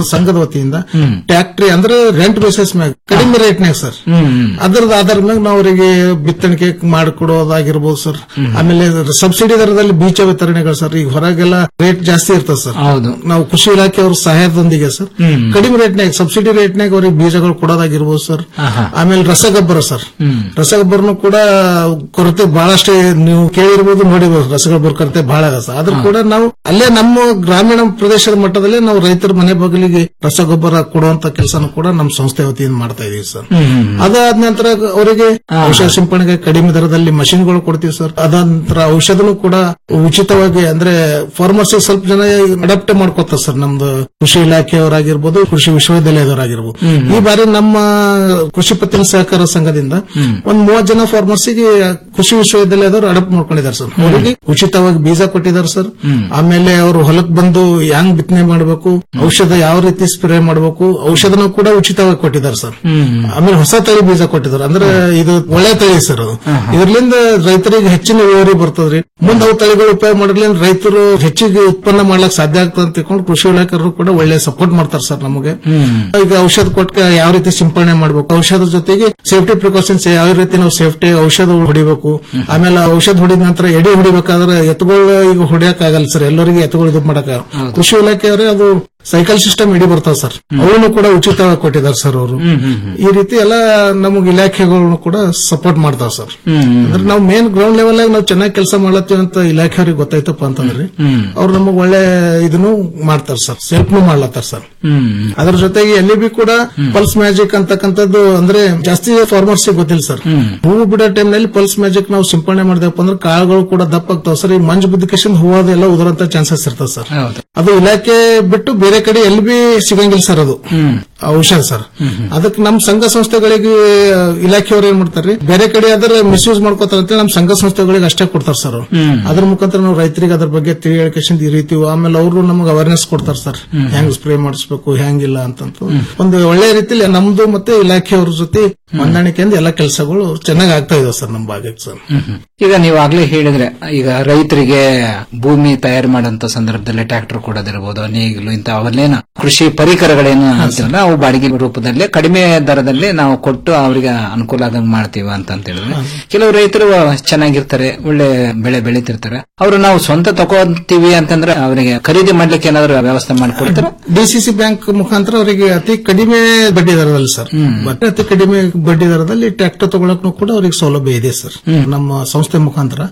ಸಂಘದ ವತಿಯಿಂದ ಟ್ಯಾಕ್ಟ್ರಿ ಅಂದ್ರೆ ರೆಂಟ್ ಬೇಸಿಸ್ ಮ್ಯಾಗ ಕಡಿಮೆ ರೇಟ್ನಾಗ ಸರ್ ಅದರದ ಆಧಾರದ ಮ್ಯಾಗ ನಾವು ಅವರಿಗೆ ಬಿತ್ತಣಿಕೆ ಮಾಡಿಕೊಡೋದಾಗಿರ್ಬೋದು ಸರ್ ಆಮೇಲೆ ಸಬ್ಸಿಡಿ ದರದಲ್ಲಿ ಬೀಜ ವಿತರಣೆಗಳು ಸರ್ ಈಗ ಹೊರಗೆಲ್ಲ ರೇಟ್ ಜಾಸ್ತಿ ಇರ್ತದೆ ಸರ್ ಹೌದು ನಾವು ಕೃಷಿ ಇಲಾಖೆ ಅವ್ರ ಸಹಾಯದೊಂದಿಗೆ ಸರ್ ಕಡಿಮೆ ರೇಟ್ನಾಗ ಸಬ್ಸಿಡಿ ರೇಟ್ನಾಗ ಅವ್ರಿಗೆ ಬೀಜಗಳು ಕೊಡೋದಾಗಿರ್ಬೋದು ಸರ್ ಆಮೇಲೆ ರಸಗೊಬ್ಬರ ಸರ್ ರಸಗೊಬ್ಬರನು ಕೂಡ ಕೊರತೆ ಬಹಳಷ್ಟು ನೀವು ಕೇಳಿರ್ಬೋದು ನೋಡಿರ್ಬೋದು ರಸಗೊಬ್ಬರ ಕೊರತೆ ಬಹಳ ಅದ ಸರ್ ಆದ್ರೂ ಕೂಡ ನಾವು ಅಲ್ಲೇ ನಮ್ಮ ಗ್ರಾಮೀಣ ಪ್ರದೇಶದ ಮಟ್ಟದಲ್ಲೇ ನಾವು ರೈತರ ಮನೆ ಬಗಲಿಗೆ ರಸಗೊಬ್ಬರ ಕೊಡುವಂತ ಕೆಲಸನೂ ಕೂಡ ನಮ್ಮ ಸಂಸ್ಥೆ ವತಿಯಿಂದ ಮಾಡ್ತಾ ಇದೀವಿ ಸರ್ ಅದಾದ ನಂತರ ಅವರಿಗೆ ಔಷಧ ಸಿಂಪಡಣೆಗೆ ಕಡಿಮೆ ದರದಲ್ಲಿ ಮಷಿನ್ಗಳು ಕೊಡ್ತೀವಿ ಸರ್ ಅದಾದ ನಂತರ ಔಷಧನೂ ಕೂಡ ಉಚಿತವಾಗಿ ಅಂದ್ರೆ ಫಾರ್ಮರ್ಸ್ ಸ್ವಲ್ಪ ಜನ ಅಡಾಪ್ಟ್ ಮಾಡ್ಕೋತಾರೆ ಸರ್ ನಮ್ದು ಕೃಷಿ ಇಲಾಖೆಯವರಾಗಿರ್ಬೋದು ಕೃಷಿ ವಿಶ್ವವಿದ್ಯಾಲಯದವರಾಗಿರ್ಬೋದು ಈ ಬಾರಿ ನಮ್ಮ ಕೃಷಿ ಪತ್ತಿನ ಸಹಕಾರ ಸಂಘದಿಂದ ಒಂದ್ ಮೂವತ್ ಜನ ಫಾರ್ಮರ್ಸಿಗೆ ಕೃಷಿ ವಿಶ್ವವಿದ್ಯಾಲಯದವರು ಅಡಾಪ್ಟ್ ಮಾಡ್ಕೊಂಡಿದ್ದಾರೆ ಸರ್ ಅವರಿಗೆ ಉಚಿತವಾಗಿ ಬೀಜ ಕೊಟ್ಟಿದ್ದಾರೆ ಸರ್ ಆಮೇಲೆ ಅವರು ಹೊಲಕ್ ಬಂದು ಹ್ಯಾಂಗ್ ಬಿತ್ತನೆ ಮಾಡಬೇಕು ಔಷಧ ಯಾವ ರೀತಿ ಸ್ಪ್ರೇ ಮಾಡಬೇಕು ಔಷಧನೂ ಕೂಡ ಉಚಿತವಾಗಿ ಕೊಟ್ಟಿದ್ದಾರೆ ಸರ್ ಆಮೇಲೆ ಹೊಸ ತಳಿ ಬೀಜ ಕೊಟ್ಟಿದ್ದಾರೆ ಅಂದ್ರೆ ಇದು ಒಳ್ಳೆ ತಳಿ ಸರ್ ಅದು ಇದರಿಂದ ರೈತರಿಗೆ ಹೆಚ್ಚಿನ ಇಳುವರಿ ಬರ್ತದ್ರಿ ಮುಂದೆ ಅವು ತಳಿಗಳು ಉಪಯೋಗ ಮಾಡೋದ್ರಿಂದ ರೈತರು ಹೆಚ್ಚಿಗೆ ಉತ್ಪನ್ನ ಮಾಡ್ಲಕ್ ಸಾಧ್ಯ ಆಗ್ತದೆ ಅಂತ ತಿಳ್ಕೊಂಡು ಕೃಷಿ ಇಲಾಖೆಯವರು ಕೂಡ ಒಳ್ಳೆ ಸಪೋರ್ಟ್ ಮಾಡ್ತಾರೆ ಸರ್ ನಮಗೆ ಈಗ ಔಷಧ ಕೊಟ್ಟ ಯಾವ ರೀತಿ ಸಿಂಪಡಣೆ ಮಾಡಬೇಕು ಔಷಧ ಜೊತೆಗೆ ಸೇಫ್ಟಿ ಪ್ರಿಕಾಷನ್ಸ್ ಯಾವ ರೀತಿ ನಾವು ಸೇಫ್ಟಿ ಔಷಧ ಹೊಡಿಬೇಕು ಆಮೇಲೆ ಔಷಧ ಹೊಡಿದ ನಂತರ ಎಡೆ ಹೊಡಿಬೇಕಾದ್ರೆ ಎತ್ತುಗಳು ಈಗ ಹೊಡಿಯಕ್ ಆಗಲ್ಲ ಸರ್ ಎಲ್ಲರಿಗೆ ಎತ್ತುಗಳು ಇದು ಮಾಡಕ ಕೃಷಿ ಇಲಾಖೆಯವರೇ ಅದು ಸೈಕಲ್ ಸಿಸ್ಟಮ್ ಇಡಿ ಬರ್ತಾವ ಸರ್ ಅವನು ಕೂಡ ಉಚಿತವಾಗಿ ಕೊಟ್ಟಿದ್ದಾರೆ ಸರ್ ಅವರು ಈ ರೀತಿ ಎಲ್ಲ ನಮಗೆ ಇಲಾಖೆಗಳನ್ನು ಕೂಡ ಸಪೋರ್ಟ್ ಮಾಡ್ತಾವ ಸರ್ ಅಂದ್ರೆ ನಾವು ಮೇನ್ ಗ್ರೌಂಡ್ ಲೆವೆಲ್ ನಾವು ಚೆನ್ನಾಗಿ ಕೆಲಸ ಮಾಡ್ಲತ್ತೀವಿ ಅಂತ ಇಲಾಖೆಯವ್ರಿಗೆ ಗೊತ್ತಾಯ್ತಪ್ಪ ಅಂತಂದ್ರೆ ಅವ್ರು ನಮಗ್ ಒಳ್ಳೆ ಇದನ್ನು ಮಾಡ್ತಾರೆ ಸರ್ ಸೆಲ್ಫ್ನು ಮಾಡ್ಲತ್ತಾರ ಸರ್ ಅದ್ರ ಜೊತೆಗೆ ಎಲ್ಲಿ ಬಿ ಕೂಡ ಪಲ್ಸ್ ಮ್ಯಾಜಿಕ್ ಅಂತಕ್ಕಂಥದ್ದು ಅಂದ್ರೆ ಜಾಸ್ತಿ ಫಾರ್ಮರ್ಸ್ ಗೊತ್ತಿಲ್ಲ ಸರ್ ಹೂವು ಬಿಡೋ ಟೈಮ್ ನಲ್ಲಿ ಪಲ್ಸ್ ಮ್ಯಾಜಿಕ್ ನಾವು ಸಿಂಪಡಣೆ ಮಾಡಿದೆಪ್ಪ ಅಂದ್ರೆ ಕಾಳುಗಳು ಕೂಡ ದಪ್ಪ ಆಗ್ತಾವ ಸರ್ ಈ ಮಂಜು ಬಿದ್ದಕೇಶನ್ ಹೂವದೆಲ್ಲ ಉದುರಂತ ಚಾನ್ಸಸ್ ಇರ್ತದೆ ಸರ್ ಅದು ಇಲಾಖೆ ಬಿಟ್ಟು ಬೇರೆ ಕಡೆ ಎಲ್ಲಿ ಬಿ ಸಿಗಂಗಿಲ್ಲ ಸರ್ ಅದು ಔಷಧ ಸರ್ ಅದಕ್ಕೆ ನಮ್ ಸಂಘ ಸಂಸ್ಥೆಗಳಿಗೆ ಇಲಾಖೆಯವರು ಏನ್ ಮಾಡ್ತಾರ್ರಿ ಬೇರೆ ಕಡೆ ಅದರ ಮಿಸ್ಯೂಸ್ ಮಾಡ್ಕೋತಾರ ಅಂತ ನಮ್ ಸಂಘ ಸಂಸ್ಥೆಗಳಿಗೆ ಅಷ್ಟೇ ಕೊಡ್ತಾರ ಸರ್ ಅವ್ರು. ಅದ್ರ ಮುಖಾಂತರ ನಾವು ರೈತರಿಗೆ ಅದ್ರ ಬಗ್ಗೆ ತಿಳಿಯಳಿಕೆಶನ್ ಈ ರೀತಿ ಆಮೇಲೆ ಅವರು ನಮಗೆ ಅವೇರ್ನೆಸ್ ಕೊಡ್ತಾರ ಸರ್ ಹೆಂಗ್ ಸ್ಪ್ರೇ ಮಾಡಿಸ್ಬೇಕು ಹೆಂಗಿಲ್ಲ ಅಂತಂತ ಒಂದು ಒಳ್ಳೆ ರೀತಿಲಿ ನಮ್ದು ಮತ್ತೆ ಇಲಾಖೆಯವ್ರ ಜೊತೆ ಹೊಂದಾಣಿಕೆಯಿಂದ ಎಲ್ಲ ಕೆಲಸಗಳು ಚೆನ್ನಾಗಿ ಆಗ್ತಾ ಇದಾವೆ ಸರ್ ನಮ್ಮ ಭಾಗಕ್ಕೆ ಸರ್ ಈಗ ನೀವು ಆಗ್ಲೇ ಹೇಳಿದ್ರೆ ಈಗ ರೈತರಿಗೆ ಭೂಮಿ ತಯಾರು ಮಾಡಂತ ಸಂದರ್ಭದಲ್ಲಿ ಟ್ರಾಕ್ಟರ್ ಕೊಡೋದಿರ್ಬೋದು ನೇಗಿಲು ಇಂತ ಅವಲ್ಲೇನು ಕೃಷಿ ಪರಿಕರಗಳೇನು ಅಂತೀವಲ್ಲ ಅವು ಬಾಡಿಗೆ ರೂಪದಲ್ಲಿ ಕಡಿಮೆ ದರದಲ್ಲಿ ನಾವು ಕೊಟ್ಟು ಅವರಿಗೆ ಅನುಕೂಲ ಆಗಂಗ್ ಮಾಡ್ತೀವಿ ಅಂತ ಅಂತ ಹೇಳಿದ್ರೆ ಕೆಲವು ರೈತರು ಚೆನ್ನಾಗಿರ್ತಾರೆ ಒಳ್ಳೆ ಬೆಳೆ ಬೆಳಿತಿರ್ತಾರೆ ಅವರು ನಾವು ಸ್ವಂತ ತಗೋತೀವಿ ಅಂತಂದ್ರೆ ಅವರಿಗೆ ಖರೀದಿ ಮಾಡ್ಲಿಕ್ಕೆ ಏನಾದ್ರು ವ್ಯವಸ್ಥೆ ಮಾಡಿಕೊಡ್ತಾರೆ ಡಿಸಿಸಿ ಬ್ಯಾಂಕ್ ಮುಖಾಂತರ ಅವರಿಗೆ ಅತಿ ಕಡಿಮೆ ಬಡ್ಡಿ ದರದಲ್ಲಿ ಸರ್ ಮತ್ತೆ ಅತಿ ಕಡಿಮೆ ಬಡ್ಡಿ ದರದಲ್ಲಿ ಟ್ರ್ಯಾಕ್ಟರ್ ತಗೊಳಕ್ ಕೂಡ ಅವರಿಗೆ ಸೌಲಭ್ಯ ಇದೆ ಸರ್ ನಮ್ಮ ಸಂಸ್ಥೆ ಮುಖಾಂತರ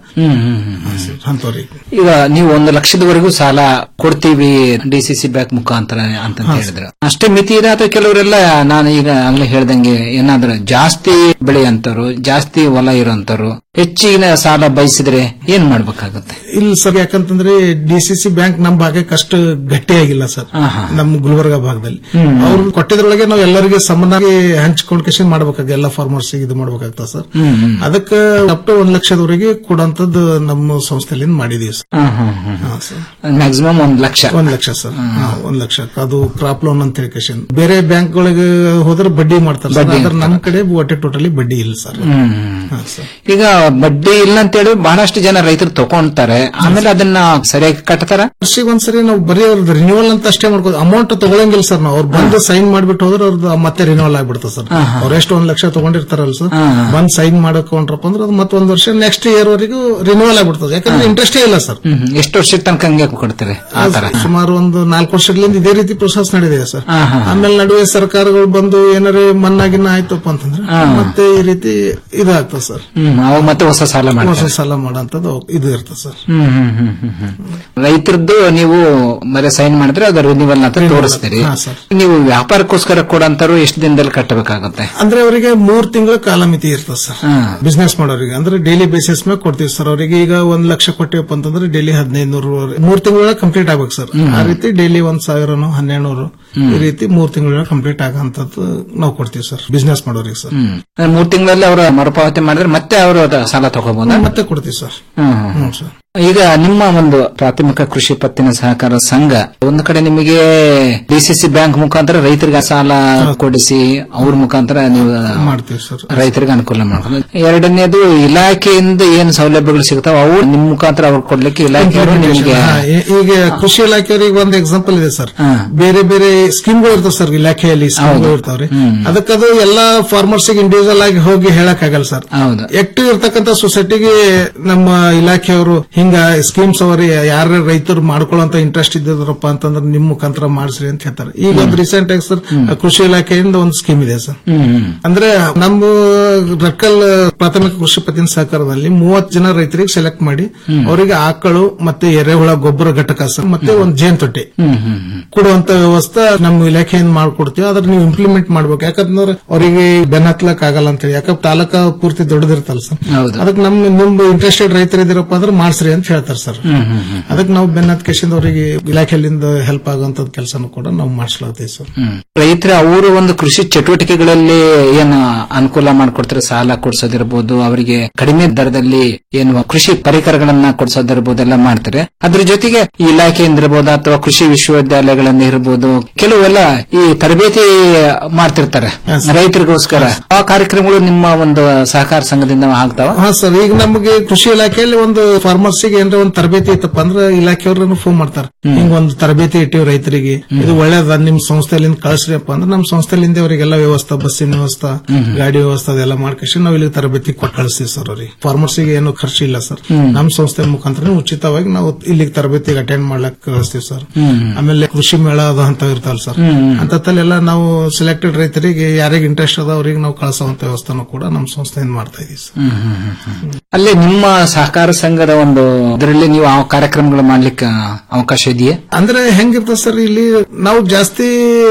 ಅಂತವ್ರಿಗೆ ಈಗ ನೀವು ಒಂದು ಲಕ್ಷದವರೆಗೂ ಸಾಲ ಕೊಡ್ತೀವಿ ಡಿಸಿಸಿ ಬ್ಯಾಂಕ್ ಮುಖಾಂತರ ಅಂತ ಹೇಳಿದ್ರೆ ಅಷ್ಟೇ ಮಿತಿ ಇದೆ ಅಥವಾ ಕೆಲವರೆಲ್ಲ ನಾನು ಈಗ ಆಗ್ಲೇ ಹೇಳ್ದಂಗೆ ಏನಾದ್ರೂ ಜಾಸ್ತಿ ಬೆಳೆ ಅಂತವ್ರು ಜಾಸ್ತಿ ಹೊಲ ಇರೋಂತವ್ರು ಹೆಚ್ಚಿನ ಸಾಲ ಬಯಸಿದ್ರೆ ಏನ್ ಮಾಡ್ಬೇಕಾಗುತ್ತೆ ಇಲ್ಲ ಸರ್ ಯಾಕಂತಂದ್ರೆ ಡಿಸಿಸಿ ಬ್ಯಾಂಕ್ ನಮ್ಮ ಭಾಗಕ್ಕೆ ಅಷ್ಟು ಗಟ್ಟಿಯಾಗಿಲ್ಲ ಸರ್ ನಮ್ಮ ಗುಲ್ಬರ್ಗ ಭಾಗದಲ್ಲಿ ಅವ್ರು ಕೊಟ್ಟಿದ್ರೊಳಗೆ ನಾವು ಎಲ್ಲರಿಗೆ ಸಮನಾಗಿ ಹಂಚ್ಕೊಂಡ್ಕೇಶನ್ ಮಾಡ್ಬೇಕಾಗ ಎಲ್ಲ ಫಾರ್ಮರ್ಸ್ ಇದು ಮಾಡ್ಬೇಕಾಗ್ತದೆ ಸರ್ ಅದಕ್ಕೆ ಅಪ್ ಟು ಒಂದ್ ಲಕ್ಷದವರೆಗೆ ಕೊಡೋಂಥದ್ದು ನಮ್ಮ ಸಂಸ್ಥೆಲಿಂದ ಮಾಡಿದೀವಿ ಸರ್ ಹಾ, ಸರ್. ಮ್ಯಾಕ್ಸಿಮಮ್ ಒಂದ್ ಲಕ್ಷ ಒಂದ್ ಲಕ್ಷ ಸರ್ ಹಾ, ಒಂದ್ ಲಕ್ಷ ಅದು ಕ್ರಾಪ್ ಲೋನ್ ಅಂತ ಹೇಳಿ ಕೇಶನ್ ಬೇರೆ ಬ್ಯಾಂಕ್ ಗಳಿಗೆ ಹೋದ್ರೆ ಬಡ್ಡಿ ಮಾಡ್ತಾರೆ ಸರ್ ಬಡ್ಡಿ ಆದ್ರೆ ನಮ್ಮ ಕಡೆ ಒಟ್ಟೆ ಟೋಟಲಿ ಬಡ್ಡಿ ಇಲ್ಲ ಸರ್ ಹ್ಮ್. ಹಾ, ಸರ್ ಈಗ ಬಡ್ಡಿ ಇಲ್ಲ ಅಂತೇಳಿ ಬಹಳಷ್ಟು ಜನ ರೈತರು ತಗೊಂತಾರೆ ಆಮೇಲೆ ಅದನ್ನ ಸರಿಯಾಗಿ ಕಟ್ತಾರ ವರ್ಷಿಗೆ ಒಂದ್ಸರಿ ನಾವು ಬರೀ ಅವ್ರದ್ದು ರಿನ್ಯೂವಲ್ ಅಂತ ಅಷ್ಟೇ ಮಾಡ್ಕೋ ಅಮೌಂಟ್ ತಗೊಳಂಗಿಲ್ಲ ಸರ್ ನಾವು ಅವ್ರು ಬಂದು ಸೈನ್ ಮಾಡ್ಬಿಟ್ಟು ಹೋದ್ರೆ ಅವ್ರದ್ದು ಮತ್ತೆ ರಿನ್ಯೂವಲ್ ಆಗ್ಬಿಡ್ತದೆ ಸರ್ ಅವ್ರು ಎಷ್ಟು ಒಂದ್ ಲಕ್ಷ ತಗೊಂಡಿರ್ತಾರಲ್ಲ ಸರ್ ಬಂದ್ ಸೈನ್ ಮಾಡಕೊಂಡ್ರಪ್ಪ ಅಂದ್ರೆ ಅದು ಮತ್ತೆ ಒಂದ್ ವರ್ಷ ನೆಕ್ಸ್ಟ್ ಇಯರ್ ವರೆಗೂ ರಿನ್ಯೂವಲ್ ಆಗ್ಬಿಡ್ತದೆ ಯಾಕಂದ್ರೆ ಇಂಟ್ರೆಸ್ಟೇ ಇಲ್ಲ ಸರ್ ಹ್ಮ್. ಎಷ್ಟು ವರ್ಷದ ತನಕ ಹಂಗೆ ಕೊಡ್ತಾರೆ ಆ ತರ ಸುಮಾರು ಒಂದು ನಾಲ್ಕು ವರ್ಷಗಳಿಂದ ಇದೇ ರೀತಿ ಪ್ರೊಸೆಸ್ ನಡೆದಿದೆ ಸರ್ ಆಮೇಲೆ ನಡುವೆ ಸರ್ಕಾರಗಳು ಬಂದು ಏನಾರೇ ಮನ್ನಾಗಿನ್ನ ಆಯ್ತಪ್ಪ ಅಂತಂದ್ರೆ ಮತ್ತೆ ಈ ರೀತಿ ಇದಾಗ್ತದೆ ಸರ್ ಹ್ಮ್ ಅವಾಗ ಮತ್ತೆ ಹೊಸ ಸಾಲ ಹೊಸ ಮಾಡ್ತಾರೆ ಸಾಲ ಮಾಡೋಂಥದ್ದು ಇದು ಇರ್ತದೆ ಸರ್ ಹ್ಮ್ ಹ್ಮ್ ಹ್ಮ್ ಹ್ಮ್ ಹ್ಮ್. ರೈತರದ್ದು ನೀವು ಬರೀ ಸೈನ್ ಮಾಡಿದ್ರೆ ಅದು ರಿನ್ಯೂವಲ್ ಅಂತ ತೋರಿಸ್ತೀರಿ ಹಾ, ಸರ್. ನೀವು ವ್ಯಾಪಾರಕ್ಕೋಸ್ಕರ ಕೊಡಂತಾರು ಎಷ್ಟು ದಿನದಲ್ಲಿ ಕಟ್ಟಬೇಕಾಗುತ್ತೆ ಅಂದ್ರೆ ಅವರಿಗೆ ಮೂರ್ ತಿಂಗಳ ಕಾಲಮಿತಿ ಇರ್ತದೆ ಸರ್ ಬಿಸ್ನೆಸ್ ಮಾಡೋರಿಗೆ ಅಂದ್ರೆ ಡೈಲಿ ಬೇಸಿಸ್ ಮೇಲೆ ಕೊಡ್ತೀವಿ ಸರ್ ಅವರಿಗೆ ಈಗ ಒಂದ್ ಲಕ್ಷ ಕೊಟ್ಟಿವಪ್ಪ ಅಂತಂದ್ರೆ ಡೈಲಿ ಹದಿನೈದು ನೂರು ಮೂರ್ ತಿಂಗಳ ಕಂಪ್ಲೀಟ್ ಆಗ್ಬೇಕು ಸರ್ ಆ ರೀತಿ ಡೈಲಿ ಒಂದ್ ಸಾವಿರನೋ ಹನ್ನೆರಡು ನೂರು ಈ ರೀತಿ ಮೂರ್ ತಿಂಗಳ ಕಂಪ್ಲೀಟ್ ಆಗಂತದ್ದು ನಾವು ಕೊಡ್ತೀವಿ ಸರ್ ಬಿಸ್ನೆಸ್ ಮಾಡೋರಿಗೆ ಸರ್ ಹ್ಮ್ ಅಂದ್ರೆ ಮೂರ್ ತಿಂಗಳಲ್ಲಿ ಅವರು ಮರುಪಾವತಿ ಮಾಡಿದ್ರೆ ಮತ್ತೆ ಅವರು ಸಾಲ ತಗೋಬಹುದಾ ಮತ್ತೆ ಕೊಡ್ತೀವಿ ಸರ್ ಹ್ಮ್ ಹ್ಮ್. ಹ್ಮ್ ಸರ್ ಈಗ ನಿಮ್ಮ ಒಂದು ಪ್ರಾಥಮಿಕ ಕೃಷಿ ಪತ್ತಿನ ಸಹಕಾರ ಸಂಘ ಒಂದು ಕಡೆ ನಿಮಗೆ ಡಿಸಿಸಿ ಬ್ಯಾಂಕ್ ಮುಖಾಂತರ ರೈತರಿಗೆ ಸಾಲ ಕೊಡಿಸಿ ಅವ್ರ ಮುಖಾಂತರ ನೀವು ಮಾಡ್ತೀವಿ ಸರ್ ರೈತರಿಗೆ ಅನುಕೂಲ ಮಾಡ್ಕೊಂಡು ಎರಡನೇದು ಇಲಾಖೆಯಿಂದ ಏನು ಸೌಲಭ್ಯಗಳು ಸಿಗ್ತಾವ ಅವು ನಿಮ್ ಮುಖಾಂತರ ಅವ್ರು ಕೊಡ್ಲಿಕ್ಕೆ ಇಲಾಖೆಯವರು ನಿಮಗೆ ಹಾ, ಈ- ಈಗ ಕೃಷಿ ಇಲಾಖೆಯವರಿಗೆ ಒಂದು ಎಕ್ಸಾಂಪಲ್ ಇದೆ ಸರ್ ಬೇರೆ ಬೇರೆ ಸ್ಕೀಮ್ಗಳು ಇರ್ತಾವ ಸರ್ ಇಲಾಖೆಯಲ್ಲಿ ಸ್ಕೀಮ್ಗಳು ಇರ್ತಾವ್ರಿ ಅದಕ್ಕದು ಎಲ್ಲಾ ಫಾರ್ಮರ್ಸ್ ಇಂಡಿವಿಜುವಲ್ ಆಗಿ ಹೋಗಿ ಹೇಳಕ್ ಆಗಲ್ಲ ಸರ್ ಹೌದು ಆಕ್ಟಿವ್ ಇರ್ತಕ್ಕಂಥ ಸೊಸೈಟಿಗೆ ನಮ್ಮ ಇಲಾಖೆಯವರು ಹಿಂಗ ಸ್ಕೀಮ್ಸ್ ಅವ್ರಿ ಯಾರ ರೈತರು ಮಾಡ್ಕೊಳ್ಳೋಂತ ಇಂಟ್ರೆಸ್ಟ್ ಇದ್ದಿದ್ರಪ್ಪ ಅಂತಂದ್ರೆ ನಿಮ್ ಮುಖಾಂತರ ಮಾಡಿಸ್ರಿ ಅಂತ ಹೇಳ್ತಾರೆ ಈಗ ಒಂದು ರೀಸೆಂಟ್ ಆಗಿ ಸರ್ ಕೃಷಿ ಇಲಾಖೆಯಿಂದ ಒಂದು ಸ್ಕೀಮ್ ಇದೆ ಸರ್ ಅಂದ್ರೆ ನಮ್ಮ ರಟ್ಕಲ್ ಪ್ರಾಥಮಿಕ ಕೃಷಿ ಪತ್ತಿನ ಸಹಕಾರದಲ್ಲಿ ಮೂವತ್ತು ಜನ ರೈತರಿಗೆ ಸೆಲೆಕ್ಟ್ ಮಾಡಿ ಅವರಿಗೆ ಆಕಳು ಮತ್ತೆ ಎರೆಹುಳ ಗೊಬ್ಬರ ಘಟಕ ಸರ್ ಮತ್ತೆ ಒಂದು ಜೇನ್ ತೊಟ್ಟಿ ಕೊಡುವಂತ ವ್ಯವಸ್ಥೆ ನಮ್ಮ ಇಲಾಖೆಯಿಂದ ಮಾಡ್ಕೊಡ್ತೀವಿ ಅದ್ರ ನೀವು ಇಂಪ್ಲಿಮೆಂಟ್ ಮಾಡ್ಬೇಕು ಯಾಕಂದ್ರೆ ಅವರಿಗೆ ಬೆನ್ ಹತ್ಲಕ್ ಆಗಲ್ಲ ಅಂತ ಹೇಳಿ ಯಾಕಂದ್ರೆ ತಾಲೂಕ ಪೂರ್ತಿ ದೊಡ್ಡದಿರ್ತಲ್ಲ ಸರ್ ಅದಕ್ಕೆ ನಮ್ ನಿಮ್ ಇಂಟ್ರೆಸ್ಟೆಡ್ ರೈತರು ಇದಿರಪ್ಪ ಅಂದ್ರೆ ಮಾಡ್ಸ್ರಿ ಅಂತ ಹೇಳ್ತಾರೆ ಸರ್ ಅದಕ್ಕೆ ನಾವು ಬೆನ್ ಹತ್ಕೇಶಿಂದ ಅವರಿಗೆ ಇಲಾಖೆಯಿಂದ ಹೆಲ್ಪ್ ಆಗುವಂತ ಕೆಲಸನೂ ಕೂಡ ನಾವು ಮಾಡಿಸ್ಲಾಗ್ತೀವಿ ಸರ್ ರೈತರ ಅವರು ಒಂದು ಕೃಷಿ ಚಟುವಟಿಕೆಗಳಲ್ಲಿ ಏನು ಅನುಕೂಲ ಮಾಡಿಕೊಡ್ತಾರೆ ಸಾಲ ಕೊಡ್ಸೋದಿರ್ಬೋದು ಅವರಿಗೆ ಕಡಿಮೆ ದರದಲ್ಲಿ ಏನು ಕೃಷಿ ಪರಿಕರಗಳನ್ನ ಕೊಡ್ಸೋದಿರ್ಬೋದು ಎಲ್ಲ ಮಾಡ್ತಾರೆ ಅದ್ರ ಜೊತೆಗೆ ಈ ಇಲಾಖೆಯಿಂದ ಇರ್ಬೋದು ಅಥವಾ ಕೃಷಿ ವಿಶ್ವವಿದ್ಯಾಲಯಗಳಿಂದ ಇರ್ಬೋದು ಕೆಲವೆಲ್ಲ ಈ ತರಬೇತಿ ಮಾಡ್ತಿರ್ತಾರೆ ರೈತರಿಗೋಸ್ಕರ ಆ ಕಾರ್ಯಕ್ರಮಗಳು ನಿಮ್ಮ ಒಂದು ಸಹಕಾರ ಸಂಘದಿಂದ ಆಗ್ತಾವ ಹಾ ಸರ್ ಈಗ ನಮಗೆ ಕೃಷಿ ಇಲಾಖೆಯಲ್ಲಿ ಒಂದು ಫಾರ್ಮರ್ಸ್ ಗೆ ಏನಾರ ಒಂದು ತರಬೇತಿ ಇತ್ತಪ್ಪ ಅಂದ್ರೆ ಇಲಾಖೆಯವ್ರನ್ನ ಫೋನ್ ಮಾಡ್ತಾರೆ ಹಿಂಗ ಒಂದು ತರಬೇತಿ ಇಟ್ಟಿವಿ ರೈತರಿಗೆ ಇದು ಒಳ್ಳೇದ ನಿಮ್ ಸಂಸ್ಥೆಲಿಂದ ಕಳಿಸ್ರಿಯಪ್ಪ ಅಂದ್ರೆ ನಮ್ಮ ಸಂಸ್ಥೆಲಿಂದ ಅವರಿಗೆಲ್ಲ ವ್ಯವಸ್ಥೆ ಬಸ್ಸಿನ ವ್ಯವಸ್ಥೆ ಗಾಡಿ ವ್ಯವಸ್ಥೆ ಅದೆಲ್ಲ ಮಾಡ್ಕೊಂಡು ನಾವು ಇಲ್ಲಿ ತರಬೇತಿ ಕೊಟ್ಟು ಕಳಿಸ್ತೀವಿ ಸರ್ ಅವ್ರಿಗೆ ಫಾರ್ಮರ್ಸ್ ಗೆ ಏನು ಖರ್ಚು ಇಲ್ಲ ಸರ್ ನಮ್ಮ ಸಂಸ್ಥೆ ಮುಖಾಂತರ ಉಚಿತವಾಗಿ ನಾವು ಇಲ್ಲಿಗೆ ತರಬೇತಿಗೆ ಅಟೆಂಡ್ ಮಾಡ್ಲಕ್ ಕಳಿಸ್ತೀವಿ ಸರ್ ಆಮೇಲೆ ಕೃಷಿ ಮೇಳ ಅದು ಅಂತ ಇರ್ತಾವಲ್ಲ ಸರ್ ಅಂತಲ್ಲೆಲ್ಲ ನಾವು ಸೆಲೆಕ್ಟೆಡ್ ರೈತರಿಗೆ ಯಾರಿಗೆ ಇಂಟ್ರೆಸ್ಟ್ ಅದ ಅವರಿಗೆ ನಾವು ಕಳಿಸುವಂತ ವ್ಯವಸ್ಥೆನೂ ಕೂಡ ನಮ್ಮ ಸಂಸ್ಥೆಯಿಂದ ಮಾಡ್ತಾ ಇದೀವಿ ಸರ್ ಅಲ್ಲಿ ನಿಮ್ಮ ಸಹಕಾರ ಸಂಘದ ಒಂದು ಇದರಲ್ಲಿ ನೀವು ಆ ಕಾರ್ಯಕ್ರಮಗಳು ಮಾಡ್ಲಿಕ್ಕೆ ಅವಕಾಶ ಇದೆಯೇ ಅಂದ್ರೆ ಹೆಂಗಿರ್ತದೆ ಸರ್ ಇಲ್ಲಿ ನಾವು ಜಾಸ್ತಿ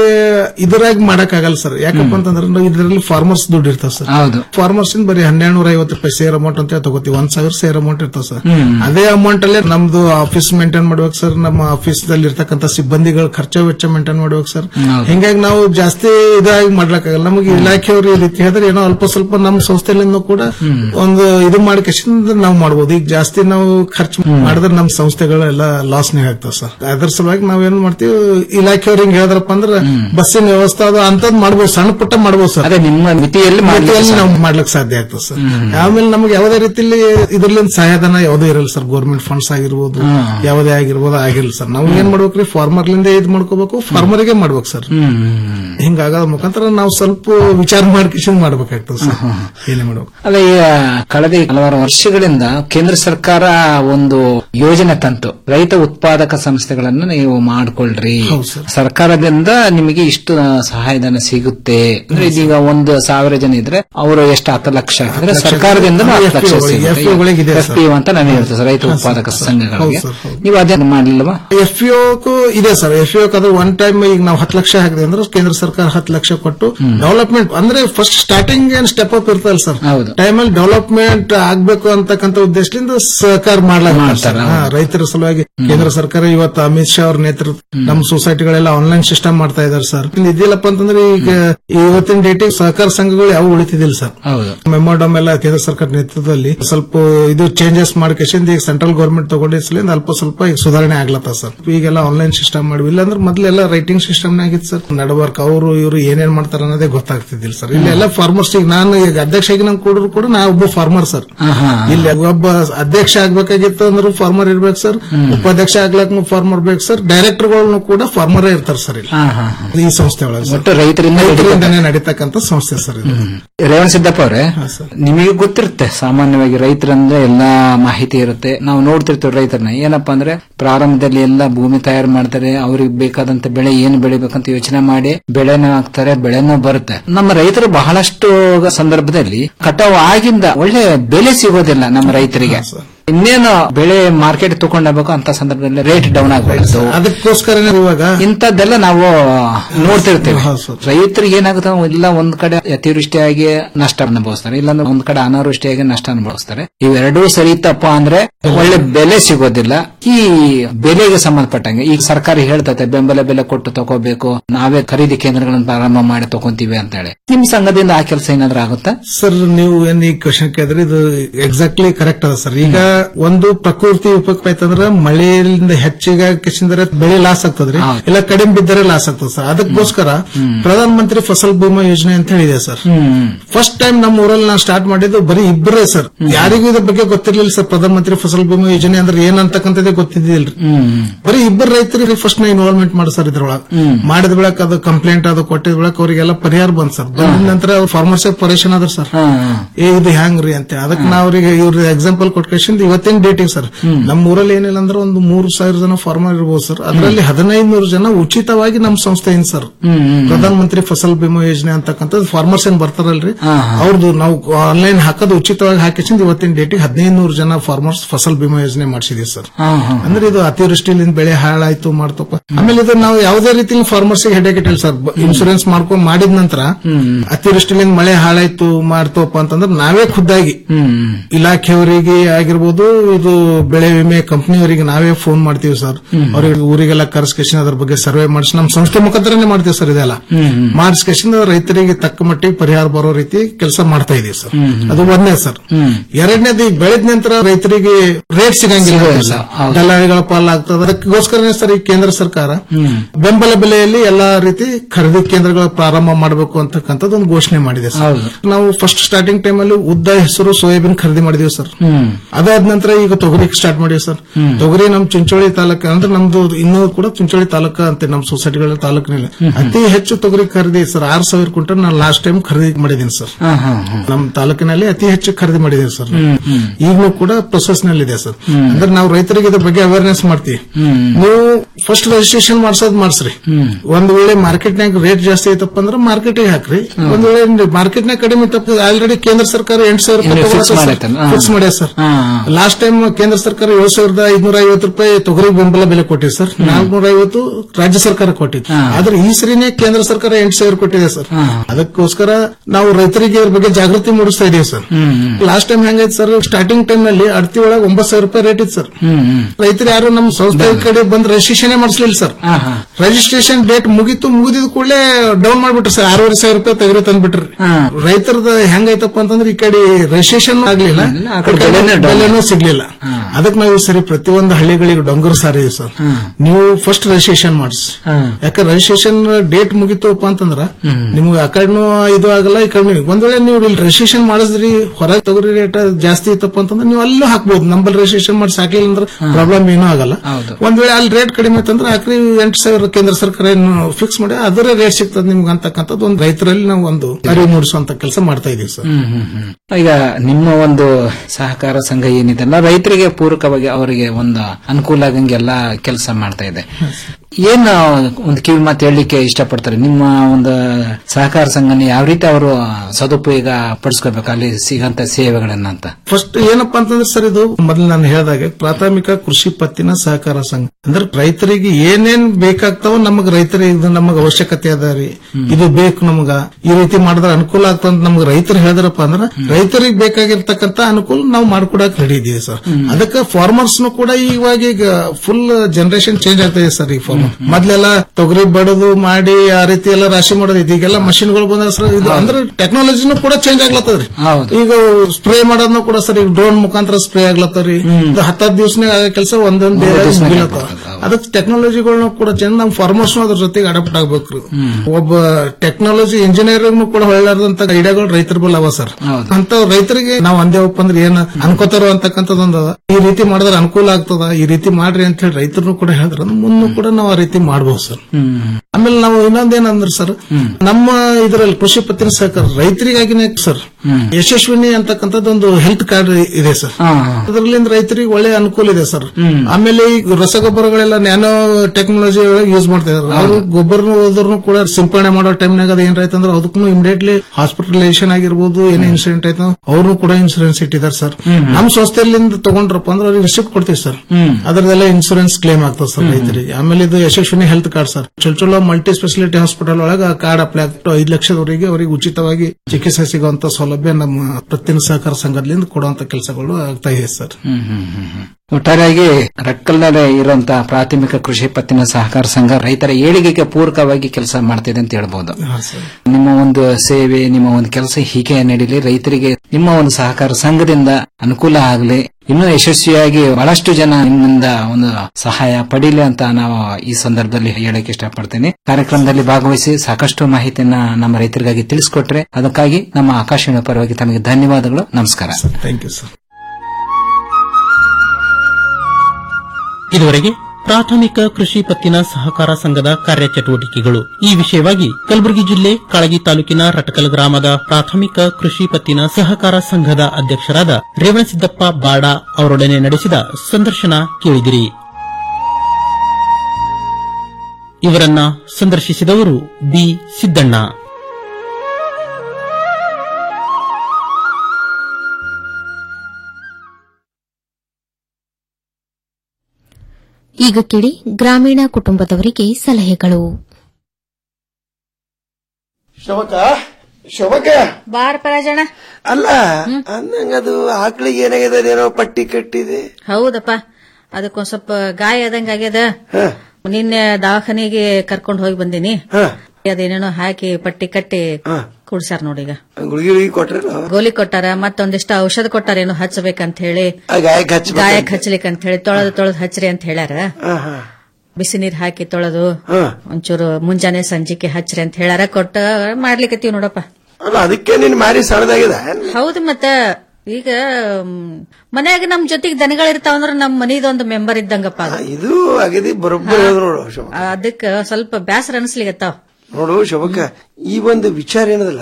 ಇದರಾಗಿ ಮಾಡಕ್ ಆಗಲ್ಲ ಸರ್ ಯಾಕಪ್ಪ ಅಂತಂದ್ರೆ ನಾವು ಇದರಲ್ಲಿ ಫಾರ್ಮರ್ಸ್ ದುಡ್ಡು ಇರ್ತಾವ ಸರ್ ಹೌದು ಫಾರ್ಮರ್ಸ್ ಇಂದ ಬರೀ ಹನ್ನೆರಡು ನೂರ ಐವತ್ತು ರೂಪಾಯಿ ಸೇರ್ ಅಮೌಂಟ್ ಅಂತ ತಗೋತೀವಿ ಒಂದ್ ಸಾವಿರ ಸೇರ್ ಅಮೌಂಟ್ ಇರ್ತಾವ ಸರ್ ಹ್ಮ್. ಅದೇ ಅಮೌಂಟ್ ಅಲ್ಲೇ ನಮ್ದು ಆಫೀಸ್ ಮೇಂಟೈನ್ ಮಾಡ್ಬೇಕು ಸರ್ ನಮ್ಮ ಆಫೀಸ್ ದಲ್ಲಿ ಇರ್ತಕ್ಕಂಥ ಸಿಬ್ಬಂದಿಗಳ ಖರ್ಚು ವೆಚ್ಚ ಮೇಂಟೈನ್ ಮಾಡ್ಬೇಕು ಸರ್ ಹಿಂಗಾಗಿ ನಾವು ಜಾಸ್ತಿ ಇದಾಗಿ ಮಾಡ್ಲಕ್ಕಾಗಲ್ಲ ನಮಗೆ ಇಲಾಖೆಯವರು ಈ ರೀತಿ ಹೇಳಿದ್ರೆ ಏನೋ ಅಲ್ಪ ಸ್ವಲ್ಪ ನಮ್ಮ ಸಂಸ್ಥೆಲಿಂದ ಕೂಡ ಒಂದು ಇದು ಮಾಡ್ಕೇಶಿಂದ ನಾವು ಮಾಡ್ಬೋದು ಈಗ ಜಾಸ್ತಿ ನಾವು ಖರ್ಚು ಮಾಡಿದ್ರೆ ನಮ್ಮ ಸಂಸ್ಥೆಗಳೆಲ್ಲ ಲಾಸ್ನೇ ಆಗ್ತಾವ ಸರ್ ಅದ್ರ ಸಲುವಾಗಿ ನಾವೇನ್ ಮಾಡ್ತೀವಿ ಇಲಾಖೆಯವ್ರು ಹಿಂಗ್ ಹೇಳಿದ್ರಪ್ಪ ಅಂದ್ರೆ ಬಸ್ಸಿನ ವ್ಯವಸ್ಥೆ ಅದು ಅಂತದ್ ಮಾಡ್ಬೋದು ಸಣ್ಣ ಪುಟ್ಟ ಮಾಡ್ಬೋದು ಸರ್ ಅದೇ ನಿಮ್ಮ ಮಿತಿಯಲ್ಲಿ ಮಾಡ್ಲಿಕ್ಕೆ ಮಿತಿಯಲ್ಲಿ ಸಾಧ್ಯ. ನಾವು ಮಾಡ್ಲಿಕ್ಕೆ ಸಾಧ್ಯ ಆಗ್ತದೆ ಸರ್ ಆಮೇಲೆ ನಮ್ಗೆ ಯಾವುದೇ ರೀತಿಯಲ್ಲಿ ಇದ್ರಲ್ಲಿಂದ ಸಹಾಯಧನ ಯಾವುದೇ ಇರಲ್ಲ ಸರ್ ಗೌರ್ಮೆಂಟ್ ಫಂಡ್ಸ್ ಆಗಿರ್ಬೋದು ಯಾವುದೇ ಆಗಿರ್ಬೋದು ಆಗಿರಲ್ಲ ಸರ್ ನಾವು ಏನ್ ಮಾಡ್ಬೇಕ್ರಿ ಫಾರ್ಮರ್ಲಿಂದ ಇದ್ ಮಾಡ್ಕೋಬೇಕು ಫಾರ್ಮರ್ಗೆ ಮಾಡ್ಬೇಕು ಸರ್ ಹಿಂಗಾಗೋದ ಮುಖಾಂತರ ನಾವು ಸ್ವಲ್ಪ ವಿಚಾರ ಮಾಡ್ಕಿಶನ್ ಮಾಡ್ಬೇಕಾಗ್ತದೆ ಸರ್ ಏನೇ ಮಾಡ್ಬೇಕು ಅಲ್ಲ ಈಗ ಕಳೆದ ಹಲವಾರು ವರ್ಷಗಳಿಂದ ಕೇಂದ್ರ ಸರ್ಕಾರ ಒಂದು ಯೋಜನೆ ತಂತು ರೈತ ಉತ್ಪಾದಕ ಸಂಸ್ಥೆಗಳನ್ನ ನೀವು ಮಾಡ್ಕೊಳ್ರಿ ಸರ್ಕಾರದಿಂದ ನಿಮಗೆ ಇಷ್ಟು ಸಹಾಯಧನ ಸಿಗುತ್ತೆ ಅಂದ್ರೆ ಇದೀಗ ಒಂದು ಸಾವಿರ ಜನ ಇದ್ರೆ ಅವರು ಎಷ್ಟು ಹತ್ತು ಲಕ್ಷ ಹಾಕಿದ್ರೆ ಲಕ್ಷ ಸರ್ಕಾರದಿಂದ ಹಾ, ಹತ್ತು ಲಕ್ಷ FPO ಗಳಿಗೆ, FPO ಗಳಿಗೆ ಇದೆ ಎಫ್ ಸರ್. ಪಿ ಅಂತ ನಾನು ಹೇಳ್ತೇನೆ ಸರ್ ರೈತ ಹಾ, ಉತ್ಪಾದಕ ಸರ್. ಸಂಘಗಳಿಗೆ ಹೌದು ಸರ್, ಹೌದು. ನೀವು ಅದೇ ಮಾಡ್ಲಿಲ್ವಾ ಎಫ್ ಇದೆ ಸರ್ ಎಫ್ ಅದು ಒನ್ ಟೈಮ್ ಈಗ ನಾವು ಹತ್ತು ಲಕ್ಷ ಹಾಕಿದೆ ಅಂದ್ರೆ ಕೇಂದ್ರ ಸರ್ಕಾರ ಹತ್ತು ಲಕ್ಷ ಕೊಟ್ಟು ಡೆವಲಪ್ಮೆಂಟ್ ಅಂದ್ರೆ ಫಸ್ಟ್ ಸ್ಟಾರ್ಟಿಂಗ್ ಏನ್ ಸ್ಟೆಪ್ ಅಪ್ ಇರ್ತಲ್ಲ ಸರ್ ಟೈಮಲ್ಲಿ ಡೆವಲಪ್ಮೆಂಟ್ ಆಗ್ಬೇಕು ಅಂತಕ್ಕಂಥ ಉದ್ದೇಶದಿಂದ ಸಹಕಾರ ಮಾಡ್ಲಾಗ್ತಾರೆ ರೈತರ ಸಲುವಾಗಿ ಕೇಂದ್ರ ಸರ್ಕಾರ ಇವತ್ತು ಅಮಿತ್ ಶಾ ಅವ್ರ ನೇತೃತ್ವ ನಮ್ಮ ಸೊಸೈಟಿಗಳೆಲ್ಲ ಆನ್ಲೈನ್ ಸಿಸ್ಟಮ್ ಮಾಡ್ತಾ ಇದಾರೆ ಸರ್ ಇಲ್ಲಿ ಇದಿಲ್ಲಪ್ಪ ಅಂತಂದ್ರೆ ಈಗ ಇವತ್ತಿನ ಡೇಟಿಗೆ ಸಹಕಾರ ಸಂಘಗಳು ಯಾವ ಉಳಿತಿದಿಲ್ಲ ಸರ್ ಹೌದು ಮೆಮೋಡಮ್ ಎಲ್ಲ ಕೇಂದ್ರ ಸರ್ಕಾರ ನೇತೃತ್ವದಲ್ಲಿ ಸ್ವಲ್ಪ ಇದು ಚೇಂಜಸ್ ಮಾಡ್ಕೇಶಿಂದ ಈಗ ಸೆಂಟ್ರಲ್ ಗೌರ್ಮೆಂಟ್ ತಗೊಂಡಿಸ್ಲಿಂದ ಅಲ್ಪ ಸ್ವಲ್ಪ ಈಗ ಸುಧಾರಣೆ ಆಗ್ಲತ್ತ ಸರ್ ಈಗೆಲ್ಲ ಆನ್ಲೈನ್ ಸಿಸ್ಟಮ್ ಮಾಡಿವಿ ಇಲ್ಲಾಂದ್ರೆ ಮೊದ್ಲೆಲ್ಲ ರೈಟಿಂಗ್ ಸಿಸ್ಟಮ್ ಆಗಿತ್ತು ಸರ್ ನಡವರ್ಕ್ ಅವರು ಇವರು ಏನೇನ್ ಮಾಡ್ತಾರೆ ಅನ್ನೋದೇ ಗೊತ್ತಾಗ್ತಿದ್ದಿಲ್ಲ ಸರ್ ಇಲ್ಲಿ ಎಲ್ಲ ಫಾರ್ಮರ್ಸ್ ಈಗ ನಾನು ಈಗ ಅಧ್ಯಕ್ಷ ಆಗಿ ನಂಗೆ ಕೂಡ್ರು ಕೂಡ ನಾ ಒಬ್ಬ ಫಾರ್ಮರ್ ಸರ್ ಇಲ್ಲಿ ಒಬ್ಬ ಅಧ್ಯಕ್ಷ ಆಗ್ಬೇಕಾಗಿತ್ತು ಅಂದ್ರೆ ಫಾರ್ಮರ್ ಇರ್ಬೇಕು ಸರ್ ಉಪಾಧ್ಯಕ್ಷ ಆಗ್ಲಕ್ ಫಾರ್ಮರ್ ಬೇಕು ಸರ್ ಡೈರೆಕ್ಟರ್ಗಳನ್ನು ಕೂಡ ಫಾರ್ಮರೇ ಇರ್ತಾರೆ ಸರ್ ಇಲ್ಲಿ ಈ ಸಂಸ್ಥೆ ಒಳಗೆ ಒಟ್ಟು ರೈತರಿಂದ ರೈತರಿಂದನೇ ನಡೀತಕ್ಕಂಥ ಸಂಸ್ಥೆ ಸರ್ ಇದು ರೇವಣ ಸಿದ್ದಪ್ಪ ಅವರೇ ನಿಮಗೆ ಗೊತ್ತಿರುತ್ತೆ ಸಾಮಾನ್ಯವಾಗಿ ರೈತರಂದ್ರೆ ಎಲ್ಲಾ ಮಾಹಿತಿ ಇರುತ್ತೆ ನಾವು ನೋಡ್ತಿರ್ತೀವಿ ರೈತರನ್ನ ಏನಪ್ಪಾ ಅಂದ್ರೆ ಪ್ರಾರಂಭದಲ್ಲಿ ಎಲ್ಲ ಭೂಮಿ ತಯಾರು ಮಾಡ್ತಾರೆ ಅವ್ರಿಗೆ ಬೇಕಾದಂತ ಬೆಳೆ ಏನು ಬೆಳಿಬೇಕಂತ ಯೋಚನೆ ಮಾಡಿ ಬೆಳೆನೂ ಹಾಕ್ತಾರೆ ಬೆಳೆನೂ ಬರುತ್ತೆ ನಮ್ಮ ರೈತರು ಬಹಳಷ್ಟು ಸಂದರ್ಭದಲ್ಲಿ ಕಟಾವು ಆಗಿಂದ ಒಳ್ಳೆ ಬೆಲೆ ಸಿಗೋದಿಲ್ಲ ನಮ್ಮ ರೈತರಿಗೆ ಇನ್ನೇನು ಬೆಳೆ ಮಾರ್ಕೆಟ್ ತಗೊಂಡೋಗ್ಬೇಕು ಅಂತ ಸಂದರ್ಭದಲ್ಲಿ ರೇಟ್ ಡೌನ್ ಆಗ್ಬೇಕು ಅದಕ್ಕೋಸ್ಕರ ಇವಾಗ ಇಂಥದ್ದೆಲ್ಲ ನಾವು ನೋಡ್ತಿರ್ತೇವೆ ರೈತರಿಗೆ ಏನಾಗುತ್ತೆ ಇಲ್ಲ ಒಂದ್ ಕಡೆ ಅತಿವೃಷ್ಟಿಯಾಗಿ ನಷ್ಟ ಅನುಭವಿಸ್ತಾರೆ ಇಲ್ಲಾಂದ್ರೆ ಒಂದ್ ಕಡೆ ಅನಾವೃಷ್ಟಿಯಾಗಿ ನಷ್ಟ ಅನುಭವಿಸ್ತಾರೆ ಇವೆರಡೂ ಸರಿತಪ್ಪ ಅಂದ್ರೆ ಒಳ್ಳೆ ಬೆಲೆ ಸಿಗೋದಿಲ್ಲ ಈ ಬೆಲೆಗೆ ಸಂಬಂಧಪಟ್ಟಂಗೆ ಈಗ ಸರ್ಕಾರ ಹೇಳ್ತತೆ ಬೆಂಬಲ ಬೆಲೆ ಕೊಟ್ಟು ತಗೋಬೇಕು ನಾವೇ ಖರೀದಿ ಕೇಂದ್ರಗಳನ್ನು ಪ್ರಾರಂಭ ಮಾಡಿ ತಗೊಂತೀವಿ ಅಂತ ಹೇಳಿ ನಿಮ್ ಸಂಘದಿಂದ ಆ ಕೆಲಸ ಏನಾದ್ರೂ ಆಗುತ್ತಾ ಸರ್ ನೀವು ಏನ್ ಈ ಕ್ವಶನ್ ಕೇಳಿದ್ರೆ ಇದು ಎಕ್ಸಾಕ್ಟ್ಲಿ ಕರೆಕ್ಟ್ ಅದ ಸರ್ ಈಗ ಒಂದು ಪ್ರಕೃತಿ ಉಪಯೋಗ ಆಯ್ತಂದ್ರ ಮಳೆಯಿಂದ ಹೆಚ್ಚಿಗೆ ಕಿಸಿಂದ್ರೆ ಬೆಳೆ ಲಾಸ್ ಆಗ್ತದ್ರಿ ಇಲ್ಲ ಕಡಿಮೆ ಬಿದ್ದರೆ ಲಾಸ್ ಆಗ್ತದೆ ಸರ್ ಅದಕ್ಕೋಸ್ಕರ ಪ್ರಧಾನ ಮಂತ್ರಿ ಫಸಲ್ ಬಿಮಾ ಯೋಜನೆ ಅಂತ ಹೇಳಿದೆ ಸರ್ ಫಸ್ಟ್ ಟೈಮ್ ನಮ್ಮ ಊರಲ್ಲಿ ನಾವು ಸ್ಟಾರ್ಟ್ ಮಾಡಿದ್ದು ಬರೀ ಇಬ್ಬರೇ ಸರ್ ಯಾರಿಗೂ ಇದ್ರ ಬಗ್ಗೆ ಗೊತ್ತಿರ್ಲಿಲ್ಲ ಸರ್ ಪ್ರಧಾನ ಮಂತ್ರಿ ಫಸಲ್ ಬಿಮಾ ಯೋಜನೆ ಅಂದ್ರೆ ಏನಂತಕ್ಕಂಥದ್ದೇ ಗೊತ್ತಿದ್ದಿಲ್ರಿ ಬರೀ ಇಬ್ಬರು ರೈತರಿಗೆ ಫಸ್ಟ್ ನಾ ಇನ್ವಾಲ್ವ್ಮೆಂಟ್ ಮಾಡಿ ಸರ್ ಇದ್ರೊಳಗ ಮಾಡಿದ ಬೆಳಕ್ ಅದು ಕಂಪ್ಲೇಂಟ್ ಅದು ಕೊಟ್ಟಿದ ಬೆಳಕ್ ಅವರಿಗೆಲ್ಲ ಪರಿಹಾರ ಬಂದ್ ಸರ್ ಬಂದ ನಂತರ ಫಾರ್ಮರ್ಸ್ ಪರೇಶನ್ ಅದ್ರ ಸರ್ ಏ ಇದು ಹ್ಯಾಂಗ್ರಿ ಅಂತ ಅದಕ್ಕೆ ನಾವ್ ಅವ್ರಿಗೆ ಇವ್ರ ಎಕ್ಸಾಂಪಲ್ ಕೊಟ್ಕೊಂಡು ಇವತ್ತಿನ ಡೇಟಿಗೆ ಸರ್ ನಮ್ಮ ಊರಲ್ಲಿ ಏನಿಲ್ಲ ಅಂದ್ರೆ ಒಂದು ಮೂರು ಸಾವಿರ ಜನ ಫಾರ್ಮರ್ ಇರ್ಬೋದು ಸರ್ ಅದರಲ್ಲಿ ಹದಿನೈದು ನೂರು ಜನ ಉಚಿತವಾಗಿ ನಮ್ಮ ಸಂಸ್ಥೆಯಿಂದ ಸರ್ ಪ್ರಧಾನ ಮಂತ್ರಿ ಫಸಲ್ ಬಿಮಾ ಯೋಜನೆ ಅಂತಕ್ಕಂಥದ್ದು ಫಾರ್ಮರ್ಸ್ ಏನ್ ಬರ್ತಾರಲ್ರಿ ಅವ್ರದ್ದು ನಾವು ಆನ್ಲೈನ್ ಹಾಕೋದು ಉಚಿತವಾಗಿ ಹಾಕಿಸಿಂದ ಇವತ್ತಿನ ಡೇಟಿಗೆ ಹದಿನೈದು ನೂರು ಜನ ಫಾರ್ಮರ್ಸ್ ಫಸಲ್ ಬಿಮಾ ಯೋಜನೆ ಮಾಡಿಸಿದೀವಿ ಸರ್ ಅಂದ್ರೆ ಇದು ಅತಿವೃಷ್ಟಿಲಿಂದ ಬೆಳೆ ಹಾಳಾಯ್ತು ಮಾಡ್ತಪ್ಪ ಆಮೇಲೆ ಇದು ನಾವು ಯಾವುದೇ ರೀತಿ ಫಾರ್ಮರ್ಸ್ ಹೆಡೆಕ್ ಇಟ್ಟಿಲ್ಲ ಸರ್ ಇನ್ಶೂರೆನ್ಸ್ ಮಾಡ್ಕೊಂಡ್ ಮಾಡಿದ ನಂತರ ಅತಿವೃಷ್ಟಿಲಿಂದ ಮಳೆ ಹಾಳಾಯ್ತು ಮಾಡ್ತಪ್ಪ ಅಂತಂದ್ರೆ ನಾವೇ ಖುದ್ದಾಗಿ ಇಲಾಖೆಯವರಿಗೆ ಆಗಿರ್ಬೋದು ಇದು ಬೆಳೆ ವಿಮೆ ಕಂಪನಿಯವರಿಗೆ ನಾವೇ ಫೋನ್ ಮಾಡ್ತೀವಿ ಸರ್ ಅವ್ರಿಗೆ ಊರಿಗೆಲ್ಲ ಕರ್ಸ್ಕೇಶನ್ ಅದ್ರ ಬಗ್ಗೆ ಸರ್ವೆ ಮಾಡಿಸಿ ನಮ್ಮ ಸಂಸ್ಥೆ ಮುಖಾಂತರನೇ ಮಾಡ್ತೀವಿ ಸರ್ ಇದೆಲ್ಲ ಮಾಡಿಸ್ಕೇಶನ್ ರೈತರಿಗೆ ತಕ್ಕ ಮಟ್ಟಿಗೆ ಪರಿಹಾರ ಬರೋ ರೀತಿ ಕೆಲಸ ಮಾಡ್ತಾ ಇದೀವಿ ಸರ್ ಅದು ಒಂದನೇ ಸರ್ ಎರಡನೇದು ಈಗ ಬೆಳೆದ ನಂತರ ರೈತರಿಗೆ ರೇಟ್ ಸಿಗಂಗಿಲ್ಲ ಸರ್. ದಲ್ಲಾಳಿಗಳ ಪಾಲಾಗ್ತದೆ ಅದಕ್ಕೋಸ್ಕರನೇ ಸರ್ ಈ ಕೇಂದ್ರ ಸರ್ಕಾರ ಬೆಂಬಲ ಬೆಲೆಯಲ್ಲಿ ಎಲ್ಲಾ ರೀತಿ ಖರೀದಿ ಕೇಂದ್ರಗಳ ಪ್ರಾರಂಭ ಮಾಡಬೇಕು ಅಂತಕ್ಕಂಥದ್ದು ಒಂದು ಘೋಷಣೆ ಮಾಡಿದೆ ಸರ್ ನಾವು ಫಸ್ಟ್ ಸ್ಟಾರ್ಟಿಂಗ್ ಟೈಮ್ ಅಲ್ಲಿ ಉದ್ದ ಹೆಸರು ಸೋಯಾಬೀನ್ ಖರೀದಿ ಮಾಡಿದೀವಿ ಸರ್ ಅದಾದ ನಂತರ ಈಗ ತೊಗರಿ ಸ್ಟಾರ್ಟ್ ಮಾಡಿವಿ ಸರ್ ತೊಗರಿ ನಮ್ ಚುಂಚೋಳಿ ತಾಲೂಕು ಅಂದ್ರೆ ನಮ್ದು ಇನ್ನೂ ಕೂಡ ಚುಂಚೋಳಿ ತಾಲೂಕು ಅಂತ ನಮ್ಮ ಸೊಸೈಟಿಗಳ ತಾಲೂಕಿನಲ್ಲಿ ಅತಿ ಹೆಚ್ಚು ತೊಗರಿ ಖರೀದಿ ಸರ್ ಆರ್ ಸಾವಿರ ಕ್ವಿಂಟಲ್ ನಾನು ಲಾಸ್ಟ್ ಟೈಮ್ ಖರೀದಿ ಮಾಡಿದ್ದೀನಿ ಸರ್ ನಮ್ಮ ತಾಲೂಕಿನಲ್ಲಿ ಅತಿ ಹೆಚ್ಚು ಖರೀದಿ ಮಾಡಿದ್ದೀನಿ ಸರ್ ಈಗಲೂ ಕೂಡ ಪ್ರೊಸೆಸ್ ನಲ್ಲಿ ಇದೆ ಸರ್ ಅಂದ್ರೆ ನಾವು ರೈತರಿಗೆ ಇದ್ರ ಬಗ್ಗೆ ಅವೇರ್ನೆಸ್ ಮಾಡ್ತೀವಿ ನೀವು ಫಸ್ಟ್ ರಿಜಿಸ್ಟ್ರೇಷನ್ ಮಾಡ್ಸೋದ್ ಮಾಡ್ಸ್ರಿ ಒಂದ್ ವೇಳೆ ಮಾರ್ಕೆಟ್ನಾಗ ರೇಟ್ ಜಾಸ್ತಿ ಐತಪ್ಪ ಅಂದ್ರೆ ಮಾರ್ಕೆಟಿಗೆ ಹಾಕ್ರಿ ಒಂದ್ ವೇಳೆ ಮಾರ್ಕೆಟ್ನಾಗ ಕಡಿಮೆ ತಪ್ಪ ಆಲ್ರೆಡಿ ಕೇಂದ್ರ ಸರ್ಕಾರ ಎಂಟು ಸಾವಿರ ಇನ್ನು fix ಮಾಡೈತಲ್ಲ? ಹಾ. ಫಿಕ್ಸ್ ಮಾಡ್ಯಾರ ಸರ್ ಲಾಸ್ಟ್ ಟೈಮ್ ಕೇಂದ್ರ ಸರ್ಕಾರ ಏಳು ಸಾವಿರದ ಐದ್ನೂರ ಐವತ್ತು ರೂಪಾಯಿ ತೊಗರಿ ಬೆಂಬಲ ಬೆಲೆ ಕೊಟ್ಟಿದೆ ಸರ್ ನಾಲ್ಕನೂರ ಐವತ್ತು ರಾಜ್ಯ ಸರ್ಕಾರ ಕೊಟ್ಟಿದೆ ಆದ್ರೆ ಈ ಸರಿನೇ ಕೇಂದ್ರ ಸರ್ಕಾರ ಎಂಟು ಸಾವಿರ ಕೊಟ್ಟಿದೆ ಸರ್ ಅದಕ್ಕೋಸ್ಕರ ನಾವು ರೈತರಿಗೆ ಇದ್ರ ಬಗ್ಗೆ ಜಾಗೃತಿ ಮೂಡಿಸ್ತಾ ಇದೀವಿ ಸರ್ ಲಾಸ್ಟ್ ಟೈಮ್ ಹೆಂಗೈತೆ ಸರ್ ಸ್ಟಾರ್ಟಿಂಗ್ ಟೈಮ್ ನಲ್ಲಿ ಅಡತಿ ಒಳಗೆ ಒಂಬತ್ತು ಸಾವಿರ ರೂಪಾಯಿ ರೇಟ್ ಇತ್ತು ಸರ್ ರೈತರು ಯಾರು ನಮ್ಮ ಸಂಸ್ಥೆ ಕಡೆ ಬಂದ್ ರಿಜಿಸ್ಟ್ರೇಷನ್ ಮಾಡಿಸ್ಲಿಲ್ಲ ಸರ್ ರಿಜಿಸ್ಟ್ರೇಷನ್ ಡೇಟ್ ಮುಗೀತು ಮುಗಿದಿದ ಕೂಡಲೇ ಡೌನ್ ಮಾಡ್ಬಿಟ್ರು ಸರ್ ಆರೂವರೆ ಸಾವಿರ ರೂಪಾಯಿ ತೆಗೆದು ತಂದ್ಬಿಟ್ರಿ ರೈತರದ ಹೆಂಗೈತಪ್ಪ ಅಂತಂದ್ರೆ ಈ ಕಡೆ ರಿಜಿಸ್ಟ್ರೇಷನ್ ಆಗ್ಲಿಲ್ಲ ಆ ಕಡೆ ಬೆಲೆನೇ down. ಬೆಲೆನೂ ಸಿಗ್ಲಿಲ್ಲ ಅದಕ್ಕೆ ನಾವು ಈ ಸರಿ ಪ್ರತಿಯೊಂದು ಹಳ್ಳಿಗಳಿಗೆ ಡೊಂಗರ್ ಸಾರಿ ಸರ್ ನೀವು ಫಸ್ಟ್ ರಿಜಿಸ್ಟ್ರೇಷನ್ ಮಾಡಿಸಿ ಯಾಕೆ ರಿಜಿಸ್ಟ್ರೇಷನ್ ಡೇಟ್ ಮುಗಿತಪ್ಪ ಅಂತಂದ್ರ ನಿಮ್ಗೆ ಆ ಕಡೆನೂ ಇದು ಆಗಲ್ಲ ಈ ಕಡೆ ಒಂದ್ ವೇಳೆ ನೀವು ಇಲ್ಲಿ ರಿಜಿಸ್ಟ್ರೇಷನ್ ಮಾಡಿದ್ರಿ ಹೊರಗೆ ತೊಗರಿ ರೇಟ್ ಜಾಸ್ತಿ ಇತ್ತಪ್ಪ ಅಂತಂದ್ರೆ ನೀವು ಅಲ್ಲೂ ಹಾಕ್ಬೋದು ನಂಬಲ್ಲಿ ರಿಜಿಸ್ಟ್ರೇಷನ್ ಮಾಡಿ ಸಾಕಿಲ್ಲ ಅಂದ್ರೆ ಪ್ರಾಬ್ಲಮ್ ಏನೂ ಆಗಲ್ಲ ಒಂದ್ ವೇಳೆ ಅಲ್ಲಿ ರೇಟ್ ಕಡಿಮೆ ಇತ್ತಂದ್ರೆ ಆಕ್ರಿ ಎಂಟು ಸಾವಿರ ಕೇಂದ್ರ ಸರ್ಕಾರ ಏನು ಫಿಕ್ಸ್ ಮಾಡಿ ಅದರ ರೇಟ್ ಸಿಗ್ತದೆ ನಿಮ್ಗೆ ಅಂತಕ್ಕಂಥದ್ದು ಒಂದು ರೈತರಲ್ಲಿ ನಾವು ಒಂದು ಅರಿವು ಮೂಡಿಸುವಂತ ಕೆಲಸ ಮಾಡ್ತಾ ಇದೀವಿ ಸರ್ ಈಗ ನಿಮ್ಮ ಒಂದು ಸಹಕಾರ ಸಂಘ ಏನಿದೆಲ್ಲ ರೈತರಿಗೆ ಪೂರಕವಾಗಿ ಅವರಿಗೆ ಒಂದು ಅನುಕೂಲ ಆಗಂಗೆ ಎಲ್ಲ ಕೆಲಸ ಮಾಡ್ತಾ ಇದೆ ಏನ್ ಒಂದು ಕಿವಿ ಮಾತು ಹೇಳಲಿಕ್ಕೆ ಇಷ್ಟಪಡ್ತಾರೆ ನಿಮ್ಮ ಒಂದು ಸಹಕಾರ ಸಂಘನ ಯಾವ ರೀತಿ ಅವರು ಸದುಪಯೋಗ ಪಡಿಸ್ಕೋಬೇಕು ಅಲ್ಲಿ ಸಿಗಂತ ಸೇವೆಗಳನ್ನ ಅಂತ ಫಸ್ಟ್ ಏನಪ್ಪಾ ಅಂತಂದ್ರೆ ಸರ್ ಇದು ಮೊದಲು ನಾನು ಹೇಳಿದಾಗೆ ಪ್ರಾಥಮಿಕ ಕೃಷಿ ಪತ್ತಿನ ಸಹಕಾರ ಸಂಘ ಅಂದ್ರೆ ರೈತರಿಗೆ ಏನೇನ್ ಬೇಕಾಗ್ತಾವ ನಮಗ್ ರೈತರಿಗೆ ಇದು ನಮಗ್ ಅವಶ್ಯಕತೆ ಅದ ರೀ ಇದು ಬೇಕು ನಮಗ ಈ ರೀತಿ ಮಾಡಿದ್ರೆ ಅನುಕೂಲ ಆಗ್ತದ ಅಂತ ನಮ್ಗೆ ರೈತರು ಹೇಳಿದ್ರಪ್ಪ ಅಂದ್ರೆ ರೈತರಿಗೆ ಬೇಕಾಗಿರ್ತಕ್ಕಂತ ಅನುಕೂಲ ನಾವು ಮಾಡ್ಕೊಡಕ್ ರೆಡಿ ಇದೀವಿ ಸರ್ ಅದಕ್ಕೆ ಫಾರ್ಮರ್ಸ್ ಕೂಡ ಇವಾಗ ಈಗ ಫುಲ್ ಜನರೇಷನ್ ಚೇಂಜ್ ಆಗ್ತಾ ಇದೆ ಸರ್ ಈ ಫಾರ್ಮರ್ ಮೊದ್ಲೆಲ್ಲ ತೊಗರಿ ಬಡದು ಮಾಡಿ ಆ ರೀತಿ ಎಲ್ಲ ರಾಶಿ ಮಾಡೋದು ಇದು ಈಗೆಲ್ಲ ಮಷಿನ್ಗಳು ಬಂದ ಸರ್ ಇದು ಅಂದ್ರೆ ಟೆಕ್ನಾಲಜಿನೂ ಕೂಡ ಚೇಂಜ್ ಆಗ್ಲತ್ತದ್ರಿ ಈಗ ಸ್ಪ್ರೇ ಮಾಡೋದ್ನು ಕೂಡ ಸರ್ ಈಗ ಡ್ರೋನ್ ಮುಖಾಂತರ ಸ್ಪ್ರೇ ಆಗ್ಲತ್ತವ್ರಿ ಇದು ಹತ್ತತ್ತು ದಿವಸನೇ ಆಗೋ ಕೆಲಸ ಒಂದೊಂದ್ ಡೇ ಮುಗಿಲತ್ತವ ಅದಕ್ಕೆ ಟೆಕ್ನಾಲಜಿಗಳನ್ನ ಕೂಡ ಚೇಂಜ್ ನಮ್ ಫಾರ್ಮರ್ಸ್ ಅದ್ರ ಜೊತೆಗೆ ಅಡಾಪ್ಟ್ ಆಗ್ಬೇಕು ಒಬ್ಬ ಟೆಕ್ನಾಲಜಿ ಇಂಜಿನಿಯರಿಂಗ್ ಕೂಡ ಒಳ್ಳಾರ್ದಂತ ಐಡಿಯಾಗಳು ರೈತರ ಬಲ್ ಅವ ಸರ್ ಅಂತ ರೈತರಿಗೆ ನಾವು ಅಂದೇವಪ್ಪ ಅಂದ್ರೆ ಏನ್ ಅನ್ಕೋತಾರೋ ಅಂತಕ್ಕಂಥದ್ದೊಂದು ಅದ. ಈ ರೀತಿ ಮಾಡಿದ್ರೆ ಅನುಕೂಲ ಆಗ್ತದ ಈ ರೀತಿ ಮಾಡ್ರಿ ಅಂತ ಹೇಳಿ ರೈತರನ್ನು ಕೂಡ ಹೇಳಿದ್ರ ಮುನ್ನು ಕೂಡ ನಾವು ಆ ರೀತಿ ಮಾಡಬಹುದು ಸರ್ ಆಮೇಲೆ ನಾವು ಇನ್ನೊಂದೇನಂದ್ರೆ ಸರ್ ನಮ್ಮ ಇದರಲ್ಲಿ ಕೃಷಿ ಪತ್ತಿನ ಸಹಕಾರ ರೈತರಿಗಾಗಿನೇ ಸರ್ ಯಶಸ್ವಿನಿ ಅಂತಕ್ಕಂಥದ್ದೊಂದು ಹೆಲ್ತ್ ಕಾರ್ಡ್ ಇದೆ ಸರ್ ಅದರಲ್ಲಿಂದ ರೈತರಿಗೆ ಒಳ್ಳೆ ಅನುಕೂಲ ಇದೆ ಸರ್ ಆಮೇಲೆ ಈಗ ರಸಗೊಬ್ಬರಗಳೆಲ್ಲ ನ್ಯಾನೋ ಟೆಕ್ನಾಲಜಿ ಯೂಸ್ ಮಾಡ್ತಾ ಇದಾರೆ ಅವರು ಗೊಬ್ಬರ ಹೋದ್ರು ಕೂಡ ಸಿಂಪಡಣೆ ಮಾಡೋ ಟೈಮ್ನಾಗ ಅದು ಏನಾಯ್ತು ಅಂದ್ರೆ ಅದಕ್ಕೂ ಇಮಿಡಿಯೇಟ್ಲಿ ಹಾಸ್ಪಿಟಲೈಸೇಷನ್ ಆಗಿರ್ಬೋದು ಏನೇ ಇನ್ಸಿಡೆಂಟ್ ಆಯ್ತು ಅವ್ರನ್ನು ಕೂಡ ಇನ್ಸೂರೆನ್ಸ್ ಇಟ್ಟಿದ್ದಾರೆ ಸರ್ ನಮ್ಮ ಸಂಸ್ಥೆಯಲ್ಲಿಂದ ತಗೊಂಡ್ರಪ್ಪ ಅಂದ್ರೆ ಅವ್ರಿಗೆ ರಿಸಿಪ್ಟ್ ಕೊಡ್ತೀವಿ ಸರ್ ಅದರದೆಲ್ಲ ಇನ್ಸೂರೆನ್ಸ್ ಕ್ಲೇಮ್ ಆಗ್ತದೆ ಸರ್ ರೈತರಿಗೆ ಆಮೇಲೆ ಇದು ಯಶಸ್ವಿನಿ ಹೆಲ್ತ್ ಕಾರ್ಡ್ ಸರ್ ಚೊಲ್ಚೊಲ ಮಲ್ಟಿ ಸ್ಪೆಷಾಲಿಟಿ ಹಾಸ್ಪಿಟಲ್ ಒಳಗೆ ಕಾರ್ಡ್ ಅಪ್ಲೈ ಆಗ್ಬಿಟ್ಟು ಐದು ಲಕ್ಷದವರೆಗೆ ಅವರಿಗೆ ಉಚಿತವಾಗಿ ಚಿಕಿತ್ಸೆ ಸಿಗುವಂತ ಸೌಲಭ್ಯ ನಮ್ಮ ಪ್ರತಿನ ಸಹಕಾರ ಸಂಘದಿಂದ ಕೊಡುವಂತ ಕೆಲಸಗಳು ಆಗ್ತಾ ಇದೆ ಸರ್ ಒಟ್ಟಾರೆಯಾಗಿ ರಟ್ಕಲ್ನಲ್ಲಿ ಇರುವಂತಹ ಪ್ರಾಥಮಿಕ ಕೃಷಿ ಪತ್ತಿನ ಸಹಕಾರ ಸಂಘ ರೈತರ ಏಳಿಗೆಗೆ ಪೂರಕವಾಗಿ ಕೆಲಸ ಮಾಡ್ತಿದೆ ಅಂತ ಹೇಳ್ಬೋದು ನಿಮ್ಮ ಒಂದು ಸೇವೆ ನಿಮ್ಮ ಒಂದು ಕೆಲಸ ಹೀಗೆ ನಡೀಲಿ ರೈತರಿಗೆ ನಿಮ್ಮ ಒಂದು ಸಹಕಾರ ಸಂಘದಿಂದ ಅನುಕೂಲ ಆಗಲಿ ಇನ್ನೂ ಯಶಸ್ವಿಯಾಗಿ ಬಹಳಷ್ಟು ಜನ ನಿಮ್ಮಿಂದ ಒಂದು ಸಹಾಯ ಪಡೀಲಿ ಅಂತ ನಾವು ಈ ಸಂದರ್ಭದಲ್ಲಿ ಹೇಳಕ್ಕೆ ಇಷ್ಟಪಡ್ತೇನೆ ಕಾರ್ಯಕ್ರಮದಲ್ಲಿ ಭಾಗವಹಿಸಿ ಸಾಕಷ್ಟು ಮಾಹಿತಿಯನ್ನ ನಮ್ಮ ರೈತರಿಗಾಗಿ ತಿಳಿಸ್ಕೊಟ್ರೆ ಅದಕ್ಕಾಗಿ ನಮ್ಮ ಆಕಾಶವಾಣಿ ಪರವಾಗಿ ತಮಗೆ ಧನ್ಯವಾದಗಳು ನಮಸ್ಕಾರ ಥ್ಯಾಂಕ್ ಯು ಸರ್ ಇದುವರೆಗೆ ಪ್ರಾಥಮಿಕ ಕೃಷಿ ಪತ್ತಿನ ಸಹಕಾರ ಸಂಘದ ಕಾರ್ಯಚಟುವಟಿಕೆಗಳು ಈ ವಿಷಯವಾಗಿ ಕಲಬುರಗಿ ಜಿಲ್ಲೆ ಕಾಳಗಿ ತಾಲೂಕಿನ ರಟಕಲ್ ಗ್ರಾಮದ ಪ್ರಾಥಮಿಕ ಕೃಷಿ ಪತ್ತಿನ ಸಹಕಾರ ಸಂಘದ ಅಧ್ಯಕ್ಷರಾದ ರೇವಣಸಿದ್ದಪ್ಪ ಬಾಡ ಅವರೊಡನೆ ನಡೆಸಿದ ಸಂದರ್ಶನ ಕೇಳಿದಿರಿ ಇವರನ್ನ ಸಂದರ್ಶಿಸಿದವರು ಬಿ ಸಿದ್ದಣ್ಣ ಈಗ ಕೇಳಿ ಗ್ರಾಮೀಣ ಕುಟುಂಬದವರಿಗೆ ಸಲಹೆಗಳು ಶೋಭಕ ಶೋಭಕ ಬಾರ್ ಪರಾಜಣ ಅಲ್ಲ ಅಂದಂಗದು ಆಕಳಿಗೆ ಏನಾಗಿದೆ ಏನೋ ಪಟ್ಟಿ ಕಟ್ಟಿದೆ ಹೌದಪ್ಪ ಅದಕ್ಕೊಂದ್ ಸ್ವಲ್ಪ ಗಾಯ ಆದಂಗ ಆಗ್ಯದ ನಿನ್ನೆ ದವಾಖಾನೆಗೆ ಕರ್ಕೊಂಡ್ ಹೋಗಿ ಬಂದೀನಿ ಅದೇನೇನೋ ಹಾಕಿ ಪಟ್ಟಿ ಕಟ್ಟಿ ಕುಡ್ಸಾರ ನೋಡೀಗ ಗುಳಿಗೆ ಗುಳಿಗೆ ಕೊಟ್ರಲ್ಲ ಗೋಲಿ ಕೊಟ್ಟಾರ ಮತ್ತೊಂದಿಷ್ಟ ಔಷಧ ಕೊಟ್ಟಾರೇನೋ ಹಚ್ಚಬೇಕಂತ ಹೇಳಿ ಆ ಗಾಯಕ್ಕೆ ಹಚ್ಬೇಕು ಗಾಯಕ್ ಹಚ್ಚಲಿಕ್ಕೆ ಅಂತ ಹೇಳಿ ತೊಳೆದು ತೊಳೆದು ಹಚ್ರಿ ಅಂತ ಹೇಳ್ಯಾರ ಬಿಸಿ ನೀರ್ ಹಾಕಿ ತೊಳೆದು ಒಂಚೂರು ಮುಂಜಾನೆ ಸಂಜಿಕೆ ಹಚ್ರಿ ಅಂತ ಹೇಳ್ಯಾರ ಕೊಟ್ಟ ಮಾಡ್ಲಿಕತ್ತೀವಿ ನೋಡಪ್ಪ ಅಲ್ಲ ಅದಕ್ಕೆ ನಿನ್ ಮಾರಿ ಸಣ್ಣದಾಗಿದೆ ಹೌದು ಮತ್ತ ಈಗ ಮ್, ಮನ್ಯಾಗ ನಮ್ ಜೊತೆಗ್ ದನಗಳಿರ್ತಾವಂದ್ರ ನಮ್ ಮನಿದೊಂದು ಮೆಂಬರ್ ಇದ್ದಂಗಪ್ಪ ಅದು. ಇದು ಅಗದಿ ಬರೋಬ್ಬರಿ ಹೇಳ್ದು ನೋಡು ಶೋಭಕ ಅದಕ್ಕ ಸ್ವಲ್ಪ ಬ್ಯಾಸರ ಅನ್ಸ್ಲಿಗತ್ತಾವ ನೋಡು ಶೋಭಕ ಈ ಒಂದು ವಿಚಾರ ಏನದಲ್ಲ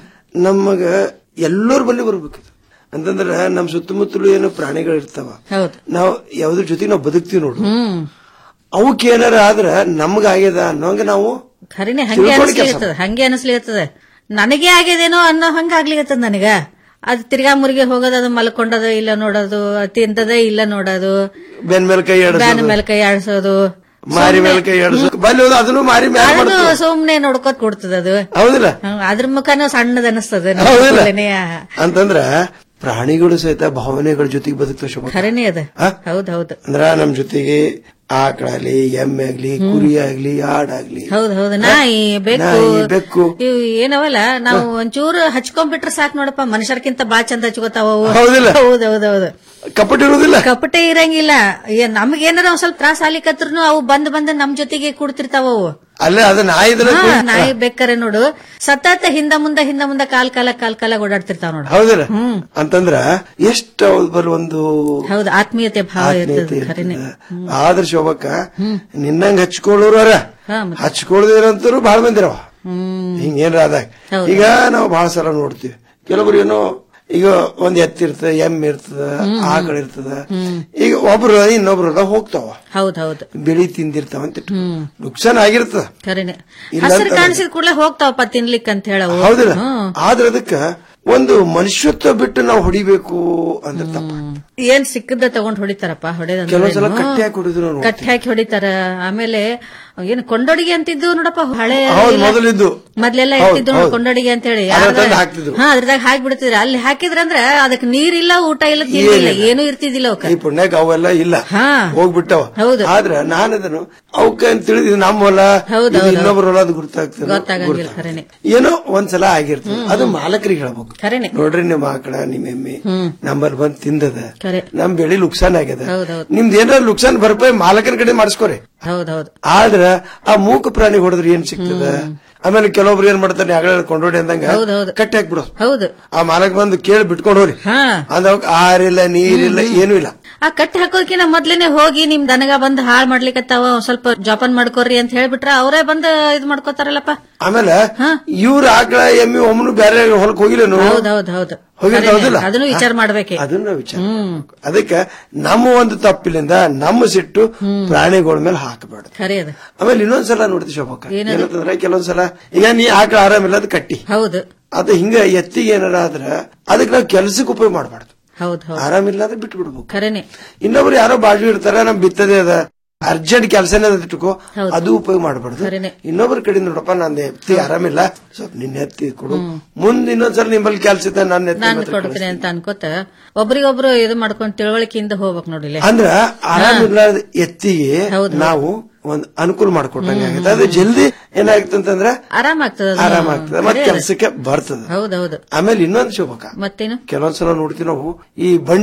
ನಮಗ ಎಲ್ಲರ ಬಲ್ಲಿ ಬರ್ಬೇಕು ಇದು. ಅಂತಂದ್ರ ನಮ್ ಸುತ್ತಮುತ್ತಲು ಏನು ಪ್ರಾಣಿಗಳು ಇರ್ತಾವ ಹೌದು ನಾವ್ ಯಾವ್ದ್ರ ಜೊತೆಗೆ ನಾವು ಬದುಕ್ತಿವಿ ನೋಡು ಹ್ಮ್ ಅವಕ್ಕೆ ಏನಾರ ಆದ್ರ ನಮ್ಗ ಆಗ್ಯದ ಅನ್ನೋಂಗ ನಾವು ಖರೀನೆ ಹಂಗೆ ತಿಳ್ಕೊಂಡು ಕೆಲ್ಸ ಅನಿಸ್ಲಿಗತ್ತದ ಹಂಗೆ ಅನಿಸ್ಲಿಗತ್ತದ ನನಗೆ ಆಗ್ಯದೇನೋ ಅನ್ನೋ ಹಂಗ ಆಗ್ಲಿಗತ್ತದ ನನಗ ಅದ್ ತಿರ್ಗಾ ಮುರ್ಗಿ ಹೋಗೋದು ಅದು ಮಲ್ಕೊಂಡದ ಇಲ್ಲ ನೋಡೋದು ತಿಂದದ ಇಲ್ಲ ನೋಡೋದು ಬೆನ್ ಮೇಲೆ ಕೈ ಬ್ಯಾನ್ ಆಡಿಸೋದು ಮೇಲೆ ಕೈ ಆಡ್ಸೋದು ಮಾರಿ ಮೇಲೆ ಕೈ ಆಡಿಸೋದು ಬಲ್ಲಿ ಹೋದ ಅದನ್ನು ಮಾರಿ ಮೇಲೆ ಅದು ಮಾಡ್ತದೆ ಸುಮ್ನೆ ನೋಡ್ಕೋತ್ ಕೊಡ್ತದ ಅದು ಹೌದಿಲ್ಲ ಹ್ಮ್, ಅದ್ರ ಮುಖನೂ ಸಣ್ಣದ ಅನಿಸ್ತದ ಹೌದಿಲ್ಲ ಅಂತಂದ್ರ ಪ್ರಾಣಿಗಳು ಸಹಿತ ಭಾವನೆಗಳ ಜೊತೆಗೆ ಬದುಕ್ತಾವ ಶೋಭ ಖರೇನೆ ಅದ ಹೌದ್ ಹೌದು ಅಂದ್ರ ನಮ್ ಜೊತೆಗೆ ಆಕಳಾಗ್ಲಿ ಎಮ್ಮೆ ಆಗ್ಲಿ ಕುರಿ ಆಗ್ಲಿ ಆಡಾಗ್ಲಿ ಹೌದ್ ಹೌದು ನಾಯಿ ಬೆಕ್ಕು ನಾಯಿ, ಬೆಕ್ಕು. ಇವು ಏನವಲ್ಲ ನಾವು ಒಂಚೂರು ಹಚ್ಕೊಂಡ್ಬಿಟ್ರೆ ಸಾಕ್ ನೋಡಪ್ಪ ಮನುಷ್ಯರ್ಕಿಂತ ಬಾ ಚಂದ ಹಚ್ಕೋತಾವ ಅವು. ಹೌದಿಲ್ಲ? ಹೌದ್ ಹೌದ್ ಹೌದು ಕಪಟ ಇರುವುದಿಲ್ಲ ಕಪಟೆ ಇರಂಗಿಲ್ಲ ಏನ್ ನಮ್ಗೇನಾರ ಒಂದ್ ಸ್ವಲ್ಪ ತ್ರಾಸ ಆಲಿಕತ್ರು ಅವು ಬಂದ್ ಬಂದ್ ನಮ್ ಜೊತೆಗೆ ಕೂಡ್ತಿರ್ತಾವ ಅವು ಅಲ್ಲೇ ಅದು ನಾಯಿದಲ್ಲ ಹಾ, ನಾಯಿ ಬೆಕ್ಕರೆ ನೋಡು ಸತತ ಹಿಂದ ಮುಂದ ಹಿಂದ ಮುಂದ ಕಾಲ್ ಕಾಲ ಕಾಲ್ ಕಾಲ ಓಡಾಡ್ತಿರ್ತಾವ ನೋಡು ಹೌದಿಲ್ಲ ಅಂತಂದ್ರ ಎಷ್ಟು ಬಲ್ ಒಂದು ಹೌದು ಆತ್ಮೀಯತೆ ಭಾವ ಆತ್ಮೀಯತೆ ಇರ್ತದೆ ಖರೇನೆ ಆದ್ರ ಶೋಭಕ್ಕ ನಿನ್ನಂಗ ಹಚ್ಕೊಳ್ಳೋರ ಹಾ ಹಚ್ಕೊಳ್ದಿರಂತರು ಬಹಳ ಮಂದಿ ಅವ ಹಿಂಗೇನ್ರ ಆದಾಗ ಈಗ ನಾವು ಬಹಳ ಸಲ ನೋಡ್ತೀವಿ ಕೆಲವರು ಏನೋ ಈಗ ಒಂದ್ ಎತ್ತಿರ್ತದ ಎಮ್ಮೆ ಇರ್ತದ ಆಕಳ ಇರ್ತದ ಈಗ ಒಬ್ರು ಇನ್ನೊಬ್ರು ಹೋಗ್ತಾವ ಹೌದ್ ಹೌದು ಬೆಳಿ ತಿಂದಿರ್ತಾವ ಅಂತ ಇಟ್ಕೊ. ನುಕ್ಸಾನ್ ಆಗಿರ್ತದ ಕರೇನೆ ಇಲ್ಲ ಹಸಿರು ಅಂತ ಕಾಣಿಸಿದ ಕೂಡಲೇ ಹೋಗ್ತಾವಪ್ಪ ತಿನ್ಲಿಕ್ ಅಂತ ಹೇಳವು ಹೌದಿಲ್ಲ ಹ್ಮ್. ಆದ್ರ ಅದಕ್ಕ ಒಂದು ಮನುಷ್ಯತ್ವ ಬಿಟ್ಟು ನಾವು ಹೊಡಿಬೇಕು ಅಂದ್ರೆ ತಪ್ಪ ಏನ್ ಸಿಕ್ಕದ ತಗೊಂಡ್ ಹೊಡಿತಾರಪ್ಪ ಕೆಲವೊಂದ್ಸಲ ಹೊಡೆದ ಕಟ್ಟಿ ಹಾಕಿ ಹೊಡಿದ್ರು ನಾವು ಕಟ್ಟಿ ಹಾಕಿ ಹೊಡಿತಾರ ಆಮೇಲೆ ಏನು ಕೊಂಡೊಡಿಗೆ ಅಂತಿದ್ದು ನೋಡಪ್ಪ ಹಳೆ ಹೌದು ಇಲ್ಲ. ಮೊದಲಿದ್ದು ಮೊದ್ಲೆಲ್ಲ ಹೌದು, ಇರ್ತಿದ್ದು ನೋಡು ಹೌದು. ಕೊಂಡೊಡಿಗೆ ಅಂತ ಹೇಳಿ ಅದ್ರ ತಂದು ಹಾಕ್ತಿದ್ರು. ಹಾ ಅದ್ರದಾಗ ಹಾಕಿ ಬಿಡ್ತಿದ್ರ ಅಲ್ಲಿ ಹಾಕಿದ್ರಂದ್ರ ಅದಕ್ಕೆ ನೀರಿಲ್ಲ ಊಟ ಇಲ್ಲ ತಿಂಡಿ ಇಲ್ಲ ಏನಿಲ್ಲ. ಏನೂ ಇರ್ತಿದ್ದಿಲ್ಲ ಅವಕ್ಕ ಈ ಪುಣ್ಯಕ್ಕೆ ಅವೆಲ್ಲ ಇಲ್ಲ ಹೋಗ್ಬಿಟ್ಟವ ಹೌದು. ಆದ್ರ ನಾನದನ್ನು ಅವಕ್ಕ ತಿಳಿದ್ ನಮ್ಮ ಹೊಲ ಹೌದು, ಇದು ಹೌದು. ಇನ್ನೊಬ್ರ ಹೊಲ ಅದು ಗುರ್ತಾಗ್ತದೆ ಗೊತ್ತಾಗಂಗಿಲ್ಲ ಖರೇನೆ ಏನೋ ಒಂದ್ಸಲ ಆಗಿರ್ತದೆ ಅದು ಮಾಲಕರಿಗೆ ಹೇಳ್ಬೇಕು ಖರೇನೆ ನೋಡ್ರಿ ನಿಮ್ಮ ಆಕಳ ನಿಮ್ಮ ಎಮ್ಮೆ ನಂಬರ್ ಬಂದ್ ತಿಂದದ ಖರೆ ನಮ್ ಬೆಳಿ ನುಕ್ಸಾನ್ ಆಗ್ಯದ ಹೌದೌದು ನಿಮ್ದು ಏನಾರ ನುಕ್ಸಾನ್ ಭರ್ಪಾಯಿ ಮಾಲಕನ ಕಡೆ ಮಾಡಿಸ್ಕೊರಿ ಹೌದೌದು ಆದ್ರ ಆ ಮೂಕ ಪ್ರಾಣಿ ಹೊಡೆದ್ರೆ ಏನ್ ಸಿಗ್ತದ ಆಮೇಲೆ ಕೆಲವೊಬ್ರು ಏನ್ ಮಾಡ್ತಾನೆ ಅಗಳ ಕೊಂಡೋಡಿ ಅಂದಂಗ ಹೌದೌದು. ಕಟ್ಟಿ ಹಾಕ್ಬಿಡು ಹೌದು ಆ ಮಾಲಕ್ ಬಂದು ಕೇಳಿ ಬಿಟ್ಕೊಂಡು ಹೋರಿ ಹಾ ಅಂದ ಆರಿಲ್ಲ ನೀರಿಲ್ಲ ಏನೂ ಇಲ್ಲ ಆ ಕಟ್ಟಿ ಹಾಕೋದಕ್ಕಿಂತ ಮೊದ್ಲೇನೆ ಹೋಗಿ ನಿಮ್ ದನಗ ಬಂದ್ ಹಾಳ್ ಮಾಡ್ಲಿಕ್ಕತ್ತಾವ ಒಂದ್ ಸ್ವಲ್ಪ ಜೋಪಾನ್ ಮಾಡ್ಕೋರಿ ಅಂತ ಹೇಳ್ಬಿಟ್ರ ಅವರೇ ಬಂದ್ ಇದ್ ಮಾಡ್ಕೋತಾರಲ್ಲಪ್ಪ ಆಮೇಲೆ ಇವ್ರ ಆಕಳ ಎಮ್ಮಿ ಒಮ್ಮನು ಬೇರೆ ಹೊಲಕ್ ಹೋಗಿಲ್ಲನು ಹೌದೌದ್ ಹೌದು ಹೋಗಿರ್ತ ಖರೇನೆ. ಹೌದಿಲ್ಲ ಅದನ್ನು ವಿಚಾರ ಮಾಡ್ಬೇಕೆ ಅದನ್ನ ವಿಚಾರ ಮಾಡ್ಬೇಕು. ಅದಕ್ಕೆ ನಮ್ಮ ಒಂದು ತಪ್ಪಿಲಿಂದ ನಮ್ಮ ಸಿಟ್ಟು ಪ್ರಾಣಿಗಳ ಮೇಲೆ ಹಾಕಬೇಡ ಖರೆ ಅದು ಆಮೇಲೆ ಇನ್ನೊಂದ್ಸಲ ನೋಡ್ತಿ ಶೋಭಕ್ಕ ಏನದು? ಏನಂತಂದ್ರೆ ಕೆಲವೊಂದ್ಸಲ ಈಗ ನೀ ಆಕಳ ಆರಾಮಿಲ್ಲ ಅದು ಕಟ್ಟಿ ಹೌದು ಅದು ಹಿಂಗ ಎತ್ತಿಗೆ ಏನಾರ ಆದ್ರ ಅದಕ್ಕೆ ನಾವು ಕೆಲ್ಸಕ್ಕೆ ಉಪಯೋಗ ಮಾಡಬಾರ್ದು ಹೌದ್ ಹೌದು ಆರಾಮಿಲ್ಲ ಅಂದ್ರೆ ಬಿಟ್ಟು ಬಿಡ್ಬೇಕು ಖರೇನೆ ಇನ್ನೊಬ್ರು ಯಾರೋ ಬಾಜು ಇರ್ತಾರ ನಮ್ ಬಿತ್ತದೇ ಅದ ಅರ್ಜೆಂಟ್ ಕೆಲಸನೇ ಅದ ಇಟ್ಕೋ ಅದು ಉಪಯೋಗ ಮಾಡಬಾರ್ದು ಖರೇನೆ. ಇನ್ನೊಬ್ರ ಕಡೆ ನೋಡಪ್ಪ ನಂದು ಎತ್ತಿ ಆರಾಮಿಲ್ಲ ಸ್ವಲ್ಪ ನಿನ್ನ ಎತ್ತಿ ಕೊಡು ಮುಂದ್ ಇನ್ನೊಂದ್ಸಲ ನಿಮ್ಮಲ್ಲಿ ಕೆಲಸ ಇದ್ದ ನನ್ನ ಎತ್ತಿ ನಾನು ಮಾತ್ರ ಕೊಡ್ತೀನಿ ಅಂತ ಅನ್ಕೋತ ಒಬ್ರಿಗೊಬ್ರು ಇದು ಮಾಡ್ಕೊಂಡ್ ತಿಳುವಳಿಕೆಯಿಂದ ಹೋಗ್ಬೇಕು ನೋಡಿಲ್ಲ ಅಂದ್ರ ಆರಾಮಿಲ್ಲ ಎತ್ತಿಗೆ ನಾವು ಒಂದ್ ಅನುಕೂಲ ಮಾಡ್ಕೊಟ್ಟಂಗೆ ಆಗುತ್ತೆ ಅದು ಜಲ್ದಿ ಏನಾಗುತ್ತೆ ಅಂತಂದ್ರ ಆರಾಮ ಆಗ್ತದ ಆರಾಮ ಆಗ್ತದೆ ಮತ್ತೆ ಕೆಲಸಕ್ಕೆ ಬರ್ತದ ಹೌದೌದು ಆಮೇಲೆ ಇನ್ನೊಂದು ಶೋಭಕ ಮತ್ತೇನು ಕೆಲವೊಂದ್ಸಲ ನೋಡ್ತೀವಿ ನಾವು ಈ ಬಂಡಿ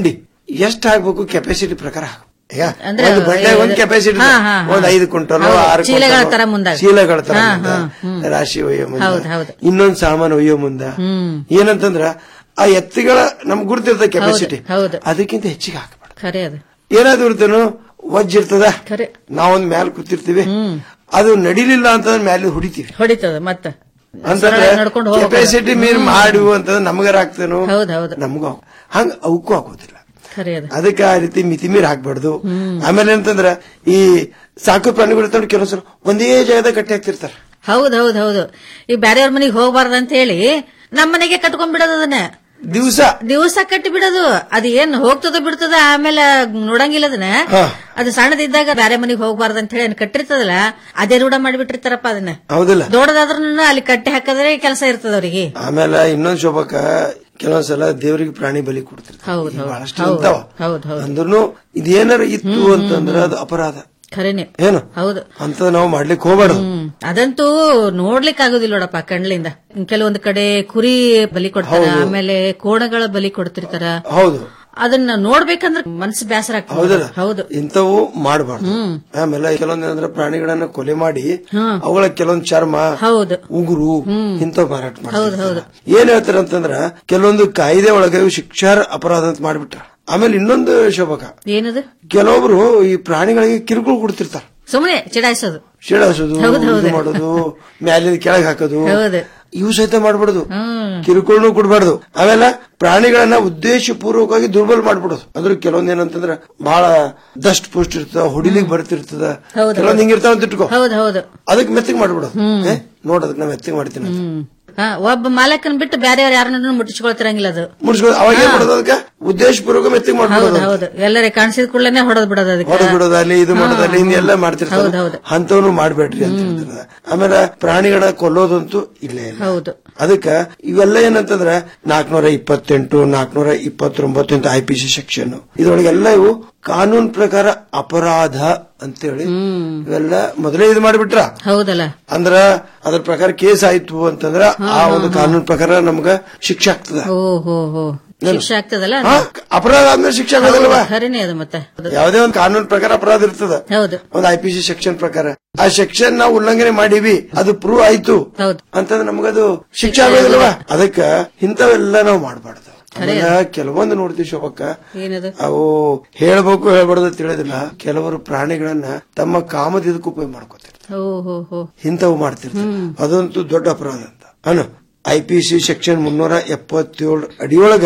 ಎಷ್ಟ್ ಆಗ್ಬೇಕು ಕೆಪಾಸಿಟಿ ಪ್ರಕಾರ ಹಾಕು. ಈಗ ಅಂದ್ರೆ ಒಂದು ಬಂಡೆ ಒಂದ್ ಇದು- ಕೆಪಾಸಿಟಿ ಹಾ, ಹಾ, ಹಾ. ಒಂದ್ ಐದು ಕ್ವಿಂಟಲ್ ಹೌದು, ಆರು ಚೀಲಗಳ ಕ್ವಿಂಟಲ್ ತರ ಮುಂದಾಗ. ಚೀಲಗಳ ತರ ಹಾ, ಮುಂದ, ಹಾ, ಹ್ಮ್. ರಾಶಿ ಒಯ್ಯೋ ಹೌದು, ಮುಂದ ಹೌದು. ಇನ್ನೊಂದ್ ಸಾಮಾನು ಒಯ್ಯೋ ಮುಂದ ಹ್ಮ್ ಏನಂತಂದ್ರ ಆ ಎತ್ತಿಗಳ ನಮ್ಗೆ ಗುರುತಿರ್ತದೆ ಕೆಪಾಸಿಟಿ ಹೌದು ಅದಕ್ಕಿಂತ ಹೆಚ್ಚಿಗೆ ಹಾಕ ಖರೆ ಅದು ಏನಾದ್ರು ಇರ್ತೇನೋ ವಜ್ಜ ಇರ್ತದ ಖರೆ ನಾವೊಂದ್ ಮ್ಯಾಲ್ ಕೂತಿರ್ತೀವಿ ಅದು ನಡಿಲಿಲ್ಲ ಅಂತಂದ್ರೆ ಮ್ಯಾಲೆ ಹೊಡಿತೀವಿ ಹೊಡಿತದ ಮತ್ತ ಅಂತಂದ್ರೆ ಸರಳ ನಡ್ಕೊಂಡು ಹೋಗ್ಬೇಕು. ಕೆಪಾಸಿಟಿ ಮೀರ್ ಮಾಡಿ ಅಂತಂದ್ರೆ ನಮಗಾರ ಆಗ್ತೇನೋ ಹೌದ್ ಹೌದು ನಮಗೂ ಹಂಗ ಅವಕ್ಕೂ ಆಗೋದಿಲ್ಲ ಖರೆ ಅದು ಅದಕ್ಕೆ ಆ ರೀತಿ ಮಿತಿ ಮೀರ್ ಹಾಕ್ಬಾರ್ದು ಆಮೇಲೆ ಅಂತಂದ್ರ ಈ ಸಾಕು ಪ್ರಾಣಿಗಳು ಇರ್ತಾವ್ ನೋಡಿ ಕೆಲವೊಂದ್ಸಲ ಒಂದೇ ಜಾಗದಾಗ ಕಟ್ಟಿ ಹಾಕ್ತಿರ್ತಾರ ಹೌದ್ ಹೌದ್ ಹೌದು ಈ ಬ್ಯಾರೆಯವ್ರ ಮನೆಗೆ ಹೋಗ್ಬಾರ್ದು ಅಂತ ಹೇಳಿ ನಮ್ಮ ಮನೆಗೆ ಕಟ್ಕೊಂಡ್ ಬಿಡೋದು ಅದನ್ನ ದಿವಸ ದಿವಸ ಕಟ್ಟಿ ಬಿಡೋದು ಅದು ಏನ್ ಹೋಗ್ತದ ಬಿಡ್ತದ ಆಮೇಲೆ ನೋಡಂಗಿಲ್ಲ ಅದನ್ನ ಅದು ಸಣ್ಣದಿದ್ದಾಗ ಬ್ಯಾರೆ ಮನೆಗೆ ಹೋಗ್ಬಾರ್ದು ಅಂತ ಹೇಳಿ ಅದ್ನ ಕಟ್ಟಿರ್ತದಲ್ಲ ಅದೇ ರೂಢ ಮಾಡಿಬಿಟ್ಟಿರ್ತಾರಪ್ಪ ಅದನ್ನ ಹೌದಿಲ್ಲ ದೊಡ್ಡದಾದ್ರೂ ಅಲ್ಲಿ ಕಟ್ಟಿ ಹಾಕಿದ್ರೆ ಕೆಲಸ ಇರ್ತದ ಅವ್ರಿಗೆ ಆಮೇಲೆ ಇನ್ನೊಂದ್ ಶೋಭಕ್ಕ ಕೆಲವೊಂದ್ಸಲ ದೇವರಿಗೆ ಪ್ರಾಣಿ ಬಲಿ ಕೊಡ್ತಿರ್ತಾರೆ ಹೌದ್ ಈಗ ಹೌದ್ ಬಹಳಷ್ಟು ಹೌದ್ ಇರ್ತಾವ ಹೌದ್ ಹೌದ್ ಅಂದ್ರೂ ಇದೇನಾರ ಇತ್ತು ಅಂತಂದ್ರೆ ಅದು ಅಪರಾಧ ಖರೇನೆ ಏನು ಹೌದು ಅಂತ ನಾವು ಮಾಡ್ಲಿಕ್ಕೆ ಹೋಗ್ಬಾರ್ದು ಹ್ಮ್ ಅದಂತೂ ನೋಡ್ಲಿಕ್ ಆಗುದಿಲ್ಲ ನೋಡಪ್ಪ ಕಣ್ಲಿಂದ ಕೆಲವೊಂದು ಕಡೆ ಕುರಿ ಬಲಿ ಕೊಡ್ತಾರ ಹೌದು. ಆಮೇಲೆ ಕೋಣಗಳ ಬಲಿ ಕೊಡ್ತಿರ್ತಾರ ಹೌದು ಅದನ್ನ ನೋಡ್ಬೇಕಂದ್ರೆ ಮನ್ಸು ಬೇಸರ ಆಗ್ತದೆ ಹೌದಲ್ಲ ಹೌದು ಇಂಥವು ಮಾಡಬಾರ್ದು ಆಮೇಲೆ ಕೆಲವೊಂದ್ ಏನಂದ್ರೆ ಪ್ರಾಣಿಗಳನ್ನ ಕೊಲೆ ಮಾಡಿ ಅವುಗಳ ಕೆಲವೊಂದ್ ಚರ್ಮ ಹೌದು ಉಗುರು ಇಂಥವ್ ಮಾರಾಟ ಹೌದು ಹೌದು ಮಾಡ್ತಾರೆ ಏನ್ ಹೇಳ್ತಾರ ಅಂತಂದ್ರ ಕೆಲವೊಂದು ಕಾಯ್ದೆ ಒಳಗೆ ಇವು ಶಿಕ್ಷಾರ್ಹ ಅಪರಾಧ ಅಂತ ಮಾಡ್ಬಿಟ್ರ ಆಮೇಲೆ ಇನ್ನೊಂದು ಶೋಭಕ ಏನದು ಕೆಲವೊಬ್ರು ಈ ಪ್ರಾಣಿಗಳಿಗೆ ಕಿರುಕುಳ ಕೊಡ್ತಿರ್ತಾರ ಸುಮ್ಮನೆ ಚಿಡಾಯಿಸೋದು ಶೀಳಾಸೋದು ಹೌದು, ಹೌದು. ಇದು ಮಾಡೋದು ಮ್ಯಾಲಿಂದ ಕೆಳಗೆ ಹಾಕೋದು ಹೌದು ಇವು ಸಹಿತ ಮಾಡ್ಬಿಡುದು ಹ್ಮ್ ಕಿರುಕುಳನು ಕೊಡ್ಬಾರ್ದು ಆಮೇಲೆ ಪ್ರಾಣಿಗಳನ್ನ ಉದ್ದೇಶ ಪೂರ್ವಕವಾಗಿ ದುರ್ಬಲ ಮಾಡ್ಬಿಡೋದು ಅಂದ್ರೆ ಕೆಲವೊಂದ್ ಏನಂತಂದ್ರ ಬಹಳ ದಷ್ಟ ಪುಷ್ಟ ಇರ್ತದ ಹೊಡಿಲಿಕ್ ಬರ್ತಿರ್ತದ ಹೌದು, ಕೆಲವೊಂದ್ ಹಿಂಗಿರ್ತಾವ ಅಂತ ಇಟ್ಕೋ ಹೌದು ಹೌದು ಅದಕ್ಕೆ ಮೆತ್ತಗ್ ಮಾಡ್ಬಿಡೋದು ಏ, ನೋಡ್ ಅದಕ್ಕೆ ನಾ ಮೆತ್ತಗ್ ಮಾಡ್ತೀನಿ ಅಂತ. ಹ್ಮ್ ಹಾ, ಒಬ್ಬ ಮಾಲಕನ್ ಬಿಟ್ಟು ಬೇರೆಯವ್ರು ಯಾರನ್ನ ಮುಟ್ಟಿಸ್ಕೊಳ್ತಿರಂಗಿಲ್ಲ ಅದು ಮುಡ್ಸ್ಕೊಳ್ಳೋದು ಅವಾಗ ಏನ್ ಮಾಡೋದು ಅದಕ್ಕೆ ಉದ್ದೇಶ ಪೂರ್ವಕ ಮೆತ್ತಗ್ ಹೌದು ಮಾಡ್ಬಿಡೋದು ಹೌದು ಎಲ್ಲರೇ ಕಾಣಿಸಿದ ಕೂಡಲೇ ಹೊಡೆದ್ ಬಿಡೋದು ಅದಕ್ಕೆ ಹೊಡೆದ್ ಬಿಡೋದಲ್ಲಿ ಇದು ಮಾಡೋದಲ್ಲಿ ಹಿಂಗೆಲ್ಲ ಮಾಡ್ತಿರ್ತಾರೆ ಹೌದು, ಹೌದು. ಅಂತವನು ಮಾಡ್ಬೇಡ್ರಿ ಅಂತ ಹೇಳ್ತಾರೆ ಆಮೇಲೆ ಪ್ರಾಣಿಗಳ ಕೊಲ್ಲೋದಂತೂ ಇಲ್ಲೇ ಇಲ್ಲ ಹೌದು ಅದಕ್ಕ ಇವೆಲ್ಲ ಏನಂತಂದ್ರ ನಾಲ್ಕನೂರ ಇಪ್ಪತ್ತೆಂಟು ನಾಲ್ಕನೂರ ಇಪ್ಪತ್ತೊಂಬತ್ತು ಅಂತ ಐ ಪಿ ಸಿ ಸೆಕ್ಷನ್ ಇದ್ರೊಳಗೆಲ್ಲ ಇವು ಕಾನೂನ್ ಪ್ರಕಾರ ಅಪರಾಧ ಅಂತೇಳಿ ಇವೆಲ್ಲ ಮೊದಲೇ ಇದು ಮಾಡಿಬಿಟ್ರ ಹೌದಲ್ಲ ಅಂದ್ರ ಅದ್ರ ಪ್ರಕಾರ ಕೇಸ್ ಆಯ್ತು ಅಂತಂದ್ರ ಆ ಒಂದು ಕಾನೂನ್ ಪ್ರಕಾರ ನಮ್ಗ ಶಿಕ್ಷೆ ಆಗ್ತದ ಓ ಹೋ ಹೋ ಶಿಕ್ಷೆ ಆಗ್ತದಲ್ಲ ಹಾ, ಅಪರಾಧ ಆದ್ಮೇಲೆ ಶಿಕ್ಷೆ ಆಗೋದಿಲ್ವಾ ಖರೇನೆ ಅದು ಮತ್ತೆ ಅದು. ಯಾವುದೇ ಒಂದು ಕಾನೂನ್ ಪ್ರಕಾರ ಅಪರಾಧ ಇರ್ತದ ಹೌದು ಒಂದು ಐ ಪಿ ಸಿ ಸೆಕ್ಷನ್ ಪ್ರಕಾರ ಆ ಸೆಕ್ಷನ್ ನಾವು ಉಲ್ಲಂಘನೆ ಮಾಡೀವಿ ಅದು ಪ್ರೂವ್ ಆಯ್ತು ಅಂತಂದ್ರೆ ನಮಗದು ಶಿಕ್ಷೆ ಆಗೋದಿಲ್ವಾ ಅದಕ್ಕ ಇಂಥವೆಲ್ಲ ನಾವು ಮಾಡಬಾರ್ದು ಆಮೇಲೆ ಕೆಲವೊಂದು ನೋಡ್ತೀವಿ ಶೋಭಕ್ಕ ಏನದು ಅವು ಹೇಳ್ಬೇಕು ಹೇಳ್ಬಾರ್ದು ತಿಳಿದಿಲ್ಲ ಕೆಲವರು ಪ್ರಾಣಿಗಳನ್ನ ತಮ್ಮ ಕಾಮದ ಇದಕ್ಕೆ ಉಪಯೋಗ ಮಾಡ್ಕೋತಾರೆ ಓ ಹೋ ಹೋ ಇಂಥವು ಮಾಡ್ತಿರ್ತಾರೆ ಅದಂತೂ ದೊಡ್ಡ ಅಪರಾಧ ಅಂತ ಅನು ಐ ಪಿ ಸಿ ಸೆಕ್ಷನ್ ಮುನ್ನೂರ ಎಪ್ಪತ್ತೇಳು ಅಡಿಯೊಳಗ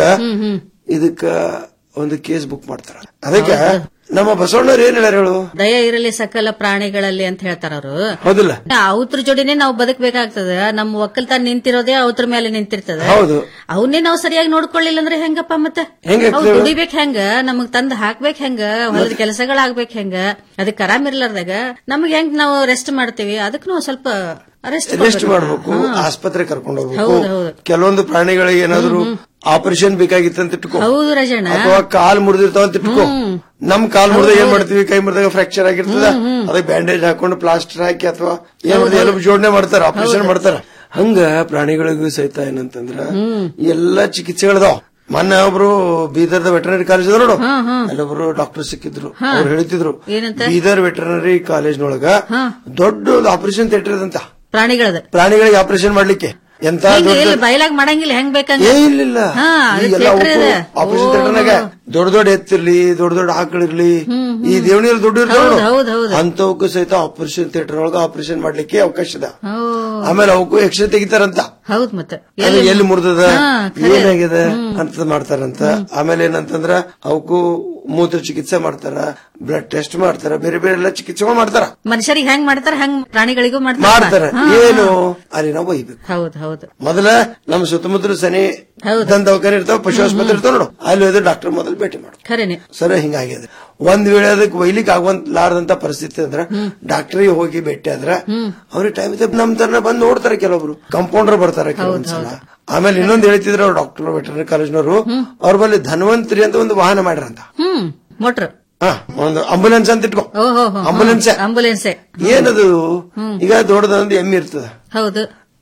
ಇದಕ್ಕ ಒಂದು ಕೇಸ್ ಬುಕ್ ಮಾಡ್ತಾರ ಅದಕ್ಕೆ ನಮ್ಮ ಬಸವಣ್ಣವ್ರು ಏನ್ ಹೇಳ್ಯಾರ ಹೇಳು ದಯ ಇರಲಿ ಸಕಲ ಪ್ರಾಣಿಗಳಲ್ಲಿ ಅಂತ ಹೇಳ್ತಾರ ಅವರು ಹೌದಿಲ್ಲ ಅವತ್ರ ಜೋಡಿನೇ ನಾವು ಬದುಕಬೇಕಾಗ್ತದ ನಮ್ಮ ಒಕ್ಕಲ್ತಾನ ನಿಂತಿರೋದೇ ಅವತ್ರ ಮೇಲೆ ನಿಂತಿರ್ತದ ಹೌದು ಅವನ್ನೇ ನಾವು ಸರಿಯಾಗಿ ನೋಡ್ಕೊಳ್ಳಿಲ್ಲ ಅಂದ್ರೆ ಹೆಂಗಪ್ಪ ಮತ್ತೆ ಹೆಂಗ್ ಅವ್ ಆಗ್ತದೆ? ದುಡಿಬೇಕ್ ಹೆಂಗ ನಮಗ್ ತಂದ್ ಹಾಕ್ಬೇಕ್ ಹೆಂಗ ಹೊಲದ ಕೆಲಸಗಳಾಗ್ಬೇಕ್ ಹೆಂಗ ಅದಕ್ಕೆ ಆರಾಮ್ ಇರ್ಲಾರ್ದಾಗ ನಮಗ್ ಹೆಂಗ್ ನಾವು ರೆಸ್ಟ್ ಮಾಡ್ತೀವಿ ಅದಕ್ಕೆ ನಾವು ಸ್ವಲ್ಪ ರೆಸ್ಟ್ ರೆಸ್ಟ್ ಮಾಡ್ಬೇಕು ಆಸ್ಪತ್ರೆ ಕರ್ಕೊಂಡು ಹೋಗ್ಬೇಕು ಹೌದು, ಹೌದು. ಕೆಲವೊಂದು ಪ್ರಾಣಿಗಳಿಗೆ ಏನಾದ್ರು ಆಪರೇಷನ್ ಬೇಕಾಗಿತ್ತು ಅಂತ ಇಟ್ಕೋ ಹೌದು ರಜಣ್ಣ ಅಥವಾ ಕಾಲ್ ಮುರಿದಿರ್ತಾವ ಅಂತ ಇಟ್ಕೋ ನಮ್ ಕಾಲ್ ಮುರಿದಾಗ ಏನ್ ಮಾಡ್ತೀವಿ ಕೈ ಮುರಿದಾಗ ಫ್ರಾಕ್ಚರ್ ಆಗಿರ್ತದ ಅದಕ್ಕೆ ಬ್ಯಾಂಡೇಜ್ ಹಾಕೊಂಡು ಪ್ಲಾಸ್ಟರ್ ಹಾಕಿ ಅಥವಾ ಏನಾದ್ರು ಎಲುಬು ಜೋಡಣೆ ಮಾಡ್ತಾರ ಆಪರೇಷನ್ ಮಾಡ್ತಾರ ಹಂಗ ಪ್ರಾಣಿಗಳಿಗೂ ಸಹಿತ ಏನಂತಂದ್ರ ಎಲ್ಲಾ ಚಿಕಿತ್ಸೆಗಳದಾವ್ ಮೊನ್ನೆ ಒಬ್ರು ಬೀದರ್ದ ವೆಟರ್ನರಿ ಕಾಲೇಜ್ ಅದ ನೋಡು ಅಲ್ಲೊಬ್ರು ಡಾಕ್ಟರ್ ಸಿಕ್ಕಿದ್ರು ಅವ್ರು ಹೇಳ್ತಿದ್ರು ಏನಂತ ಬೀದರ್ ವೆಟರ್ನರಿ ಕಾಲೇಜ್ನೊಳಗ ದೊಡ್ಡ ಒಂದು ಆಪರೇಷನ್ ಥಿಯೇಟರ್ ಇದಂತ ಪ್ರಾಣಿಗಳದ ಪ್ರಾಣಿಗಳಿಗೆ ಆಪರೇಷನ್ ಮಾಡ್ಲಿಕ್ಕೆ ಎಂತ ಹಿಂಗ ದೊಡ್ಡ ಎಲ್ಲಿ ಬಯಲಾಗ್ ಮಾಡಂಗಿಲ್ಲ ಹೆಂಗ್ ಬೇಕಂಗ ಏ ಇಲ್ಲ ಹಾ, ಅದು ಈಗೆಲ್ಲ theatre ಇದೆ. ಆಪರೇಷನ್ ಥಿಯೇಟರ್ನಾಗ ದೊಡ್ಡ ದೊಡ್ಡ ಎತ್ತಿರ್ಲಿ ದೊಡ್ಡ ದೊಡ್ಡ ಆಕಳಿರ್ಲಿ ಈ ದೇವಣಿಯಲ್ಲಿ ದೊಡ್ಡ ಹೌದ್, ಹೌದ್, ಹೌದ್. ಅಂತವಕ್ಕೂ ಸಹಿತ ಆಪರೇಷನ್ ಥಿಯೇಟರ್ ಒಳಗ ಆಪರೇಷನ್ ಮಾಡ್ಲಿಕ್ಕೆ ಅವಕಾಶ ಇದೆ ಓ, ಆಮೇಲೆ ಅವಕ್ಕೂ ಎಕ್ಸ್ರೇ ತೆಗಿತಾರಂತ ಹೌದ್ ಮತ್ತೆ ಅದು ಎಲ್ಲಿ ಮುರಿದದ ಹಾ, ಖರೆ. ಏನಾಗಿದೆ ಅಂತ ಮಾಡ್ತಾರಂತ ಆಮೇಲೆ ಏನಂತಂದ್ರ ಅವಕ್ಕೂ ಮೂತ್ರ ಚಿಕಿತ್ಸೆ ಮಾಡ್ತಾರ ಬ್ಲಡ್ ಟೆಸ್ಟ್ ಮಾಡ್ತಾರ ಬೇರೆ ಬೇರೆ ಎಲ್ಲ ಚಿಕಿತ್ಸೆಗಳು ಮಾಡ್ತಾರ ಮನುಷ್ಯರಿಗೆ ಹೆಂಗ್ ಮಾಡ್ತಾರ ಹಂಗ್ ಪ್ರಾಣಿಗಳಿಗೂ ಮಾಡ್ತಾರ ಮಾಡ್ತಾರ ಏನು ಅಲ್ಲಿ ನಾವು ಒಯ್ಬೇಕು ಹೌದ್ ಹೌದು ಮೊದಲ ನಮ್ಮ ಸುತ್ತಮುತ್ತಲು ಸನಿ ದಂತ ದವಾಖಾನೆ ಇರ್ತಾವ ಪಶು ಆಸ್ಪತ್ರೆ ಇರ್ತಾವ ನೋಡು ಅಲ್ಲಿ ಹೋದ್ರೆ ಡಾಕ್ಟರ್ ಮೊದಲು ಭೇಟಿ ಮಾಡು ಖರೇನೆ ಸರ ಹಿಂಗಾಗಿದೆ ಒಂದ್ ವೇಳೆ ಅದಕ್ಕೆ ಒಯ್ಲಿಕ್ಕೆ ಆಗುವಂತ ಪರಿಸ್ಥಿತಿ ಅಂದ್ರ ಡಾಕ್ಟರ್ಗೆ ಹೋಗಿ ಭೇಟಿ ಆದ್ರ ಅವ್ರಿಗೆ ಟೈಮ್ ಇದೆ ನಮ್ ತರ ಬಂದು ನೋಡ್ತಾರೆ ಕೆಲವೊಬ್ರು ಕಂಪೌಂಡರ್ ಬರ್ತಾರೆ ಕೆಲವೊಂದ್ಸಲ ಆಮೇಲೆ ಇನ್ನೊಂದ್ ಹೇಳ್ತಿದ್ರು ಅವ್ರು ಡಾಕ್ಟರ್ ವೆಟರ್ನರಿ ಕಾಲೇಜ್ನವರು ಅವ್ರ ಬಲ್ಲಿ ಧನ್ವಂತರಿ ಅಂತ ಒಂದು ವಾಹನ ಮಾಡ್ರಂತ ಹ್ಮ್ ಮೋಟ್ರ್ ಹಾ ಒಂದು ಆಂಬುಲೆನ್ಸ್ ಅಂತ ಇಟ್ಕೋ ಓಹೋ ಆಂಬುಲೆನ್ಸ್ ಆಂಬುಲೆನ್ಸ್ ಏನದು ಈಗ ದೊಡ್ಡದೊಂದು ಎಮ್ಮೆ ಇರ್ತದ ಹೌದು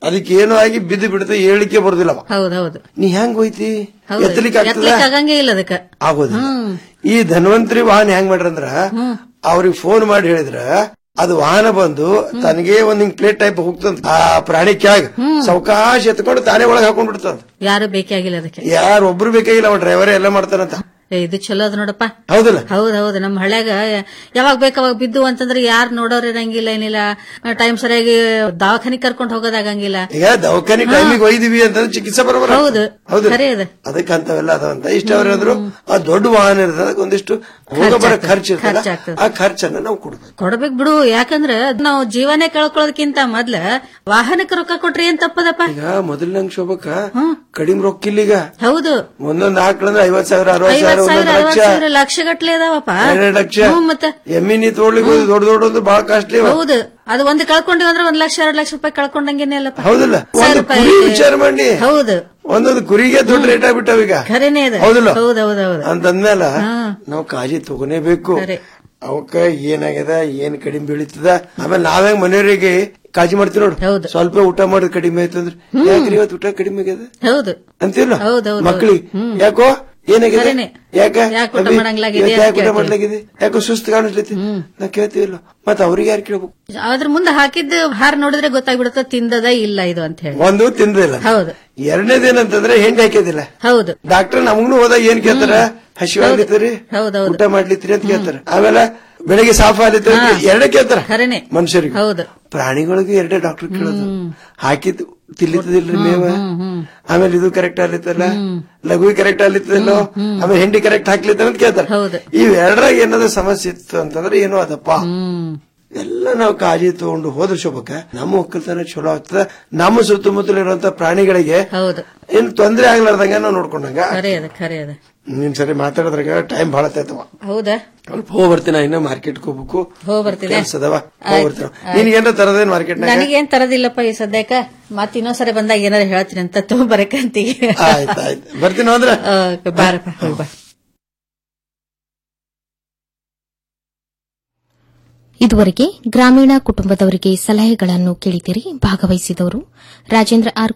ಅದಕ್ಕೆ ಏನೋ ಆಗಿ ಬಿದ್ದು ಬಿಡುತ್ತೆ ಹೇಳಿಕೆ ಬರುದಿಲ್ಲ ಅವ. ಹೌದೌದು ನೀ ಹೆಂಗ್ ಹೋಯ್ತಿ ಹೌದು ಎತ್ತಲಿಕ್ಕೆ ಆಗ್ತದ ಎತ್ತಲಿಕ್ಕೆ ಆಗಂಗೇ ಇಲ್ಲ ಅದಕ್ಕ ಆಗೋದಿಲ್ಲ ಈ ಧನ್ವಂತರಿ ವಾಹನ ಹೆಂಗ್ ಮಾಡ್ರಂದ್ರ ಅವ್ರಿಗೆ ಫೋನ್ ಮಾಡಿ ಹೇಳಿದ್ರ ಅದು ವಾಹನ ಬಂದು ತನಗೆ ಒಂದ್ ಹಿಂಗ್ ಪ್ಲೇಟ್ ಟೈಪ್ ಹೋಗ್ತಂತ ಆ ಪ್ರಾಣಿ ಕ್ಯಾಗ್ ಸಾವಕಾಶ ಎತ್ಕೊಂಡು ತಾನೇ ಒಳಗೆ ಹಾಕೊಂಡ್ ಬಿಡ್ತಂತ ಯಾರು ಬೇಕೇ ಆಗಿಲ್ಲ ಅದಕ್ಕೆ ಯಾರು ಒಬ್ರು ಬೇಕಾಗಿಲ್ಲ ಅವ ಡ್ರೈವರೇ ಎಲ್ಲ ಮಾಡ್ತಾನಂತ ಏ, ಇದು ಚಲೋ ಅದ ನೋಡಪ್ಪ ಹೌದಲ್ಲ ಹೌದ್ ಹೌದು ನಮ್ಮ ಹಳ್ಯಾಗ ಯಾವಾಗ ಬೇಕು ಅವಾಗ ಬಿದ್ದು ಅಂತಂದ್ರೆ ಯಾರು ನೋಡೋರ್ ಇರಂಗಿಲ್ಲ ಏನಿಲ್ಲ ಟೈಮ್ ಸರಿಯಾಗಿ ದವಾಖಾನಿ ಕರ್ಕೊಂಡ್ ಹೋಗೋದಾಗಂಗಿಲ್ಲ ಈಗ ದವಾಖಾನಿ ಟೈಮಿಗೆ ಒಯ್ದಿವಿ ಅಂತಂದ್ರೆ ಚಿಕಿತ್ಸೆ ಬರೋಬರ ಹೌದು ಹೌದು ಖರೆ ಅದು ಅದಕ್ಕೆ ಅಂತವೆಲ್ಲ ಅದಾವಂತ ಇಷ್ಟ ಅವ್ರೇನಾದ್ರು ಆ ದೊಡ್ಡ ವಾಹನ ಇರ್ತದೆ ಅದಕ್ಕೆ ಒಂದಿಷ್ಟು ಹೋಗ ಬರೋ ಖರ್ಚು ಇರ್ತಲ್ಲ ಖರ್ಚಾಗ್ತದೆ. ಆ ಖರ್ಚನ್ನ ನಾವು ಕೊಡ್ಬೇಕು ಕೊಡ್ಬೇಕ್ ಬಿಡು ಯಾಕಂದ್ರ ನಾವು ಜೀವನೇ ಕಳ್ಕೊಳ್ಳೋದಕ್ಕಿಂತ ಮೊದ್ಲ ವಾಹನಕ್ಕೆ ರೊಕ್ಕ ಕೊಟ್ರಿ ಏನ್ ತಪ್ಪದಪ್ಪ ಈಗ ಮೊದಲನಂಗ್ ಶೋಭಕ್ಕ ಕಡಿಮೆ ರೊಕ್ಕ ಇಲ್ಲ ಈಗ ಹೌದು ಒಂದೊಂದ್ ಹಾಕ್ಳಂದ್ರೆ ಐವತ್ ಸಾವಿರ ಅರವತ್ ಸಾವಿರ ಐವತ್ ಸಾವಿರ ಒಂದೊಂದು ಅರವತ್ ಲಕ್ಷ ಸಾವಿರ ಲಕ್ಷ ಗಟ್ಲೆ ಅದಾವಪ್ಪ ಎರಡ್ ಲಕ್ಷ ಹ್ಮ್, ಮತ್ತೆ ಎಮ್ಮಿನಿ ತೋಡ್ಲಿಕ್ಕೆ ಹೋದ್ರೆ ದೊಡ್ಡ ದೊಡ್ಡ ಒಂದು ಬಹಳ ಕಾಸ್ಟ್ಲಿ ಹೌದು ಅದು ಒಂದು ಕಳ್ಕೊಂಡಿವಿ ಅಂದ್ರೆ ಒಂದ್ ಲಕ್ಷ ಎರಡ್ ಲಕ್ಷ ರೂಪಾಯಿ ಕಳ್ಕೊಂಡಂಗೇನೆ ಅಲ್ಲಪ್ಪ ಹೌದಲ್ಲ ಸಾವಿರ ಒಂದು ರೂಪಾಯಿ ಕುರಿ ವಿಚಾರ ಮಾಡಿ ಹೌದು ಒಂದೊಂದು ಕುರಿಗೆ ದೊಡ್ಡ ರೇಟ್ ಆಗ್ಬಿಟ್ಟವ ಈಗ ಖರೇನೆ ಅದು ಹೌದಲ್ಲ ಹೌದ್ ಹೌದ್ ಹೌದು ಅಂತಂದ್ಮೇಲೆ ನಾವು ಕಾಳಜಿ ತಗೋನೇಬೇಕು ಅವಕ್ಕ ಏನಾಗ್ಯದ ಏನ್ ಕಡಿಮೆ ಬೀಳಿತದ ಆಮೇಲೆ ನಾವ್ಯಾಂಗ ಮನೆಯವರಿಗೆ ಕಾಳಜಿ ಮಾಡ್ತೀವಿ ನೋಡು ಸ್ವಲ್ಪ ಊಟ ಮಾಡೋದು ಕಡಿಮೆ ಆಯ್ತು ಅಂದ್ರೆ ಯಾಕ್ರಿ ಇವತ್ತು ಊಟ ಕಡಿಮೆ ಆಗ್ಯದ ಹೌದು ಅಂತೀವಲ್ಲ ಹೌದ್ ಹೌದ್ ಮಕ್ಳಿಗೆ ಯಾಕೋ ಏನಾಗಿದೆ ಖರೇನೆ. ಯಾಕ ಯಾಕ್ ಊಟ ಅಭಿ, ಮಾಡಂಗ್ಲಾಗಿದೆ ಇವತ್ತು ಅಂತ ಯಾಕ್ ಊಟ ಕೇಳ್ತೀವಿ. ಮಾಡ್ಲಾಗಿದೆ ಯಾಕೋ ಸುಸ್ತು ಕಾಣಿಸ್ಲೈತಿ ನಾ ಕೇಳ್ತೀವಿಲ್ಲ ಮತ್ತ ಅವ್ರಿಗೆ ಯಾರು ಕೇಳ್ಬೇಕು ಅದ್ರ ಮುಂದೆ ಹಾಕಿದ್ದು ಹಾರ ನೋಡಿದ್ರೆ ಗೊತ್ತಾಗ್ಬಿಡುತ್ತೆ ತಿಂದದ ಇಲ್ಲ ಇದು ಅಂತ ಹೇಳಿ ಒಂದು ತಿಂದಿಲ್ಲ ಹೌದು ಎರಡನೇದೇನಂತಂದ್ರೆ ಹೆಂಡಿ ಹಾಕಿದಿಲ್ಲ ಹೌದು ಡಾಕ್ಟರ್ ನಮಗ್ನು ಹೋದಾಗ ಏನ್ ಕೇಳ್ತಾರ ಹಸಿವಾಗ್ಲಿತ್ತೀರಿ ಊಟ ಮಾಡ್ಲಿತ್ತೀರಿ ಅಂತ ಕೇಳ್ತಾರ ಆಮೇಲೆ ಬೆಳಿಗ್ಗೆ ಸಾಫ್ ಆಗ್ಲಿತ್ತೀರಿ ಅಂತ ಎರಡೇ ಕೇಳ್ತಾರ ಖರೇನೆ ಮನುಷ್ಯರಿಗೆ ಹೌದು ಪ್ರಾಣಿಗಳಿಗೆ ಎರಡೇ ಡಾಕ್ಟರ್ ಕೇಳೋದು ಹಾಕಿದ್ ತಿಲ್ಲಿತ್ತದಿಲ್ರಿ ಮೇವ ಆಮೇಲೆ ಇದು ಕರೆಕ್ಟ್ ಆಗ್ಲಿತ್ತಲ್ಲ ಲಘು ಕರೆಕ್ಟ್ ಆಗ್ಲಿತ್ತಲ್ಲೋ ಆಮೇಲೆ ಹೆಂಡಿ ಕರೆಕ್ಟ್ ಹಾಕ್ಲಿತ್ತ ಅಂತ ಕೇಳ್ತಾರ ಇವೆರಡರಾಗ ಏನಾದ್ರು ಸಮಸ್ಯೆ ಇತ್ತು ಅಂತಂದ್ರೆ ಏನೋ ಅದಪ್ಪ ಎಲ್ಲ ನಾವು ಕಾಳಜಿ ತಗೊಂಡು ಹೋದ್ರ ಶೋಭಕ್ಕ ನಮ್ಮ ಒಕ್ಕಲ್ತನ ಚಲೋ ಆಗ್ತದ ನಮ್ಮ ಸುತ್ತಮುತ್ತಲ ಇರುವಂತ ಪ್ರಾಣಿಗಳಿಗೆ ಹೌದು ಏನ್ ತೊಂದ್ರೆ ಆಗ್ಲಾರ್ದಂಗ ನಾವು ನೋಡ್ಕೊಂಡಂಗ ಖರೆ ಅದ ಖರೆ ಅದ ನೀನ್ ಸರಿ ಮಾತಾಡಿದ್ರಾಗ ಟೈಮ್ ಬಹಳ ಆಯ್ತವ ಹೌದಾ ಸ್ವಲ್ಪ ಹೋಗ್ ಬರ್ತೀನಿ ಇನ್ನ ಮಾರ್ಕೆಟ್ ಹೋಗ್ಬೇಕು ಹೋಗ್ ಬರ್ತಿದೆ ಕೆಲ್ಸ ಅದಾವ ಹೋಗ್ ಬರ್ತೀನಿ ನಿನ್ಗೇನ್ರ ತರದೇನ್ ಮಾರ್ಕೆಟ್ ನನಗೇನ್ ತರದಿಲ್ಲಪ್ಪ ಈ ಸದ್ಯಕ್ಕ ಮತ್ ಇನ್ನೊಂದ್ಸರಿ ಬಂದಾಗ ಏನಾರ ಹೇಳ್ತೀನಿ ಅಂತ ತಗೊಂಬರಕಂತೀವಿ ಆಯ್ತಾಯ್ತು ಬರ್ತೀನಿ ಅಂದ್ರೆ ಬಾರಪ್ಪ ಹೋಗ್ ಬಾ ಇದುವರೆಗೆ ಗ್ರಾಮೀಣ ಕುಟುಂಬದವರಿಗೆ ಸಲಹೆಗಳನ್ನು ಕೇಳಿದಿರಿ ಭಾಗವಹಿಸಿದವರು ರಾಜೇಂದ್ರ ಆರ್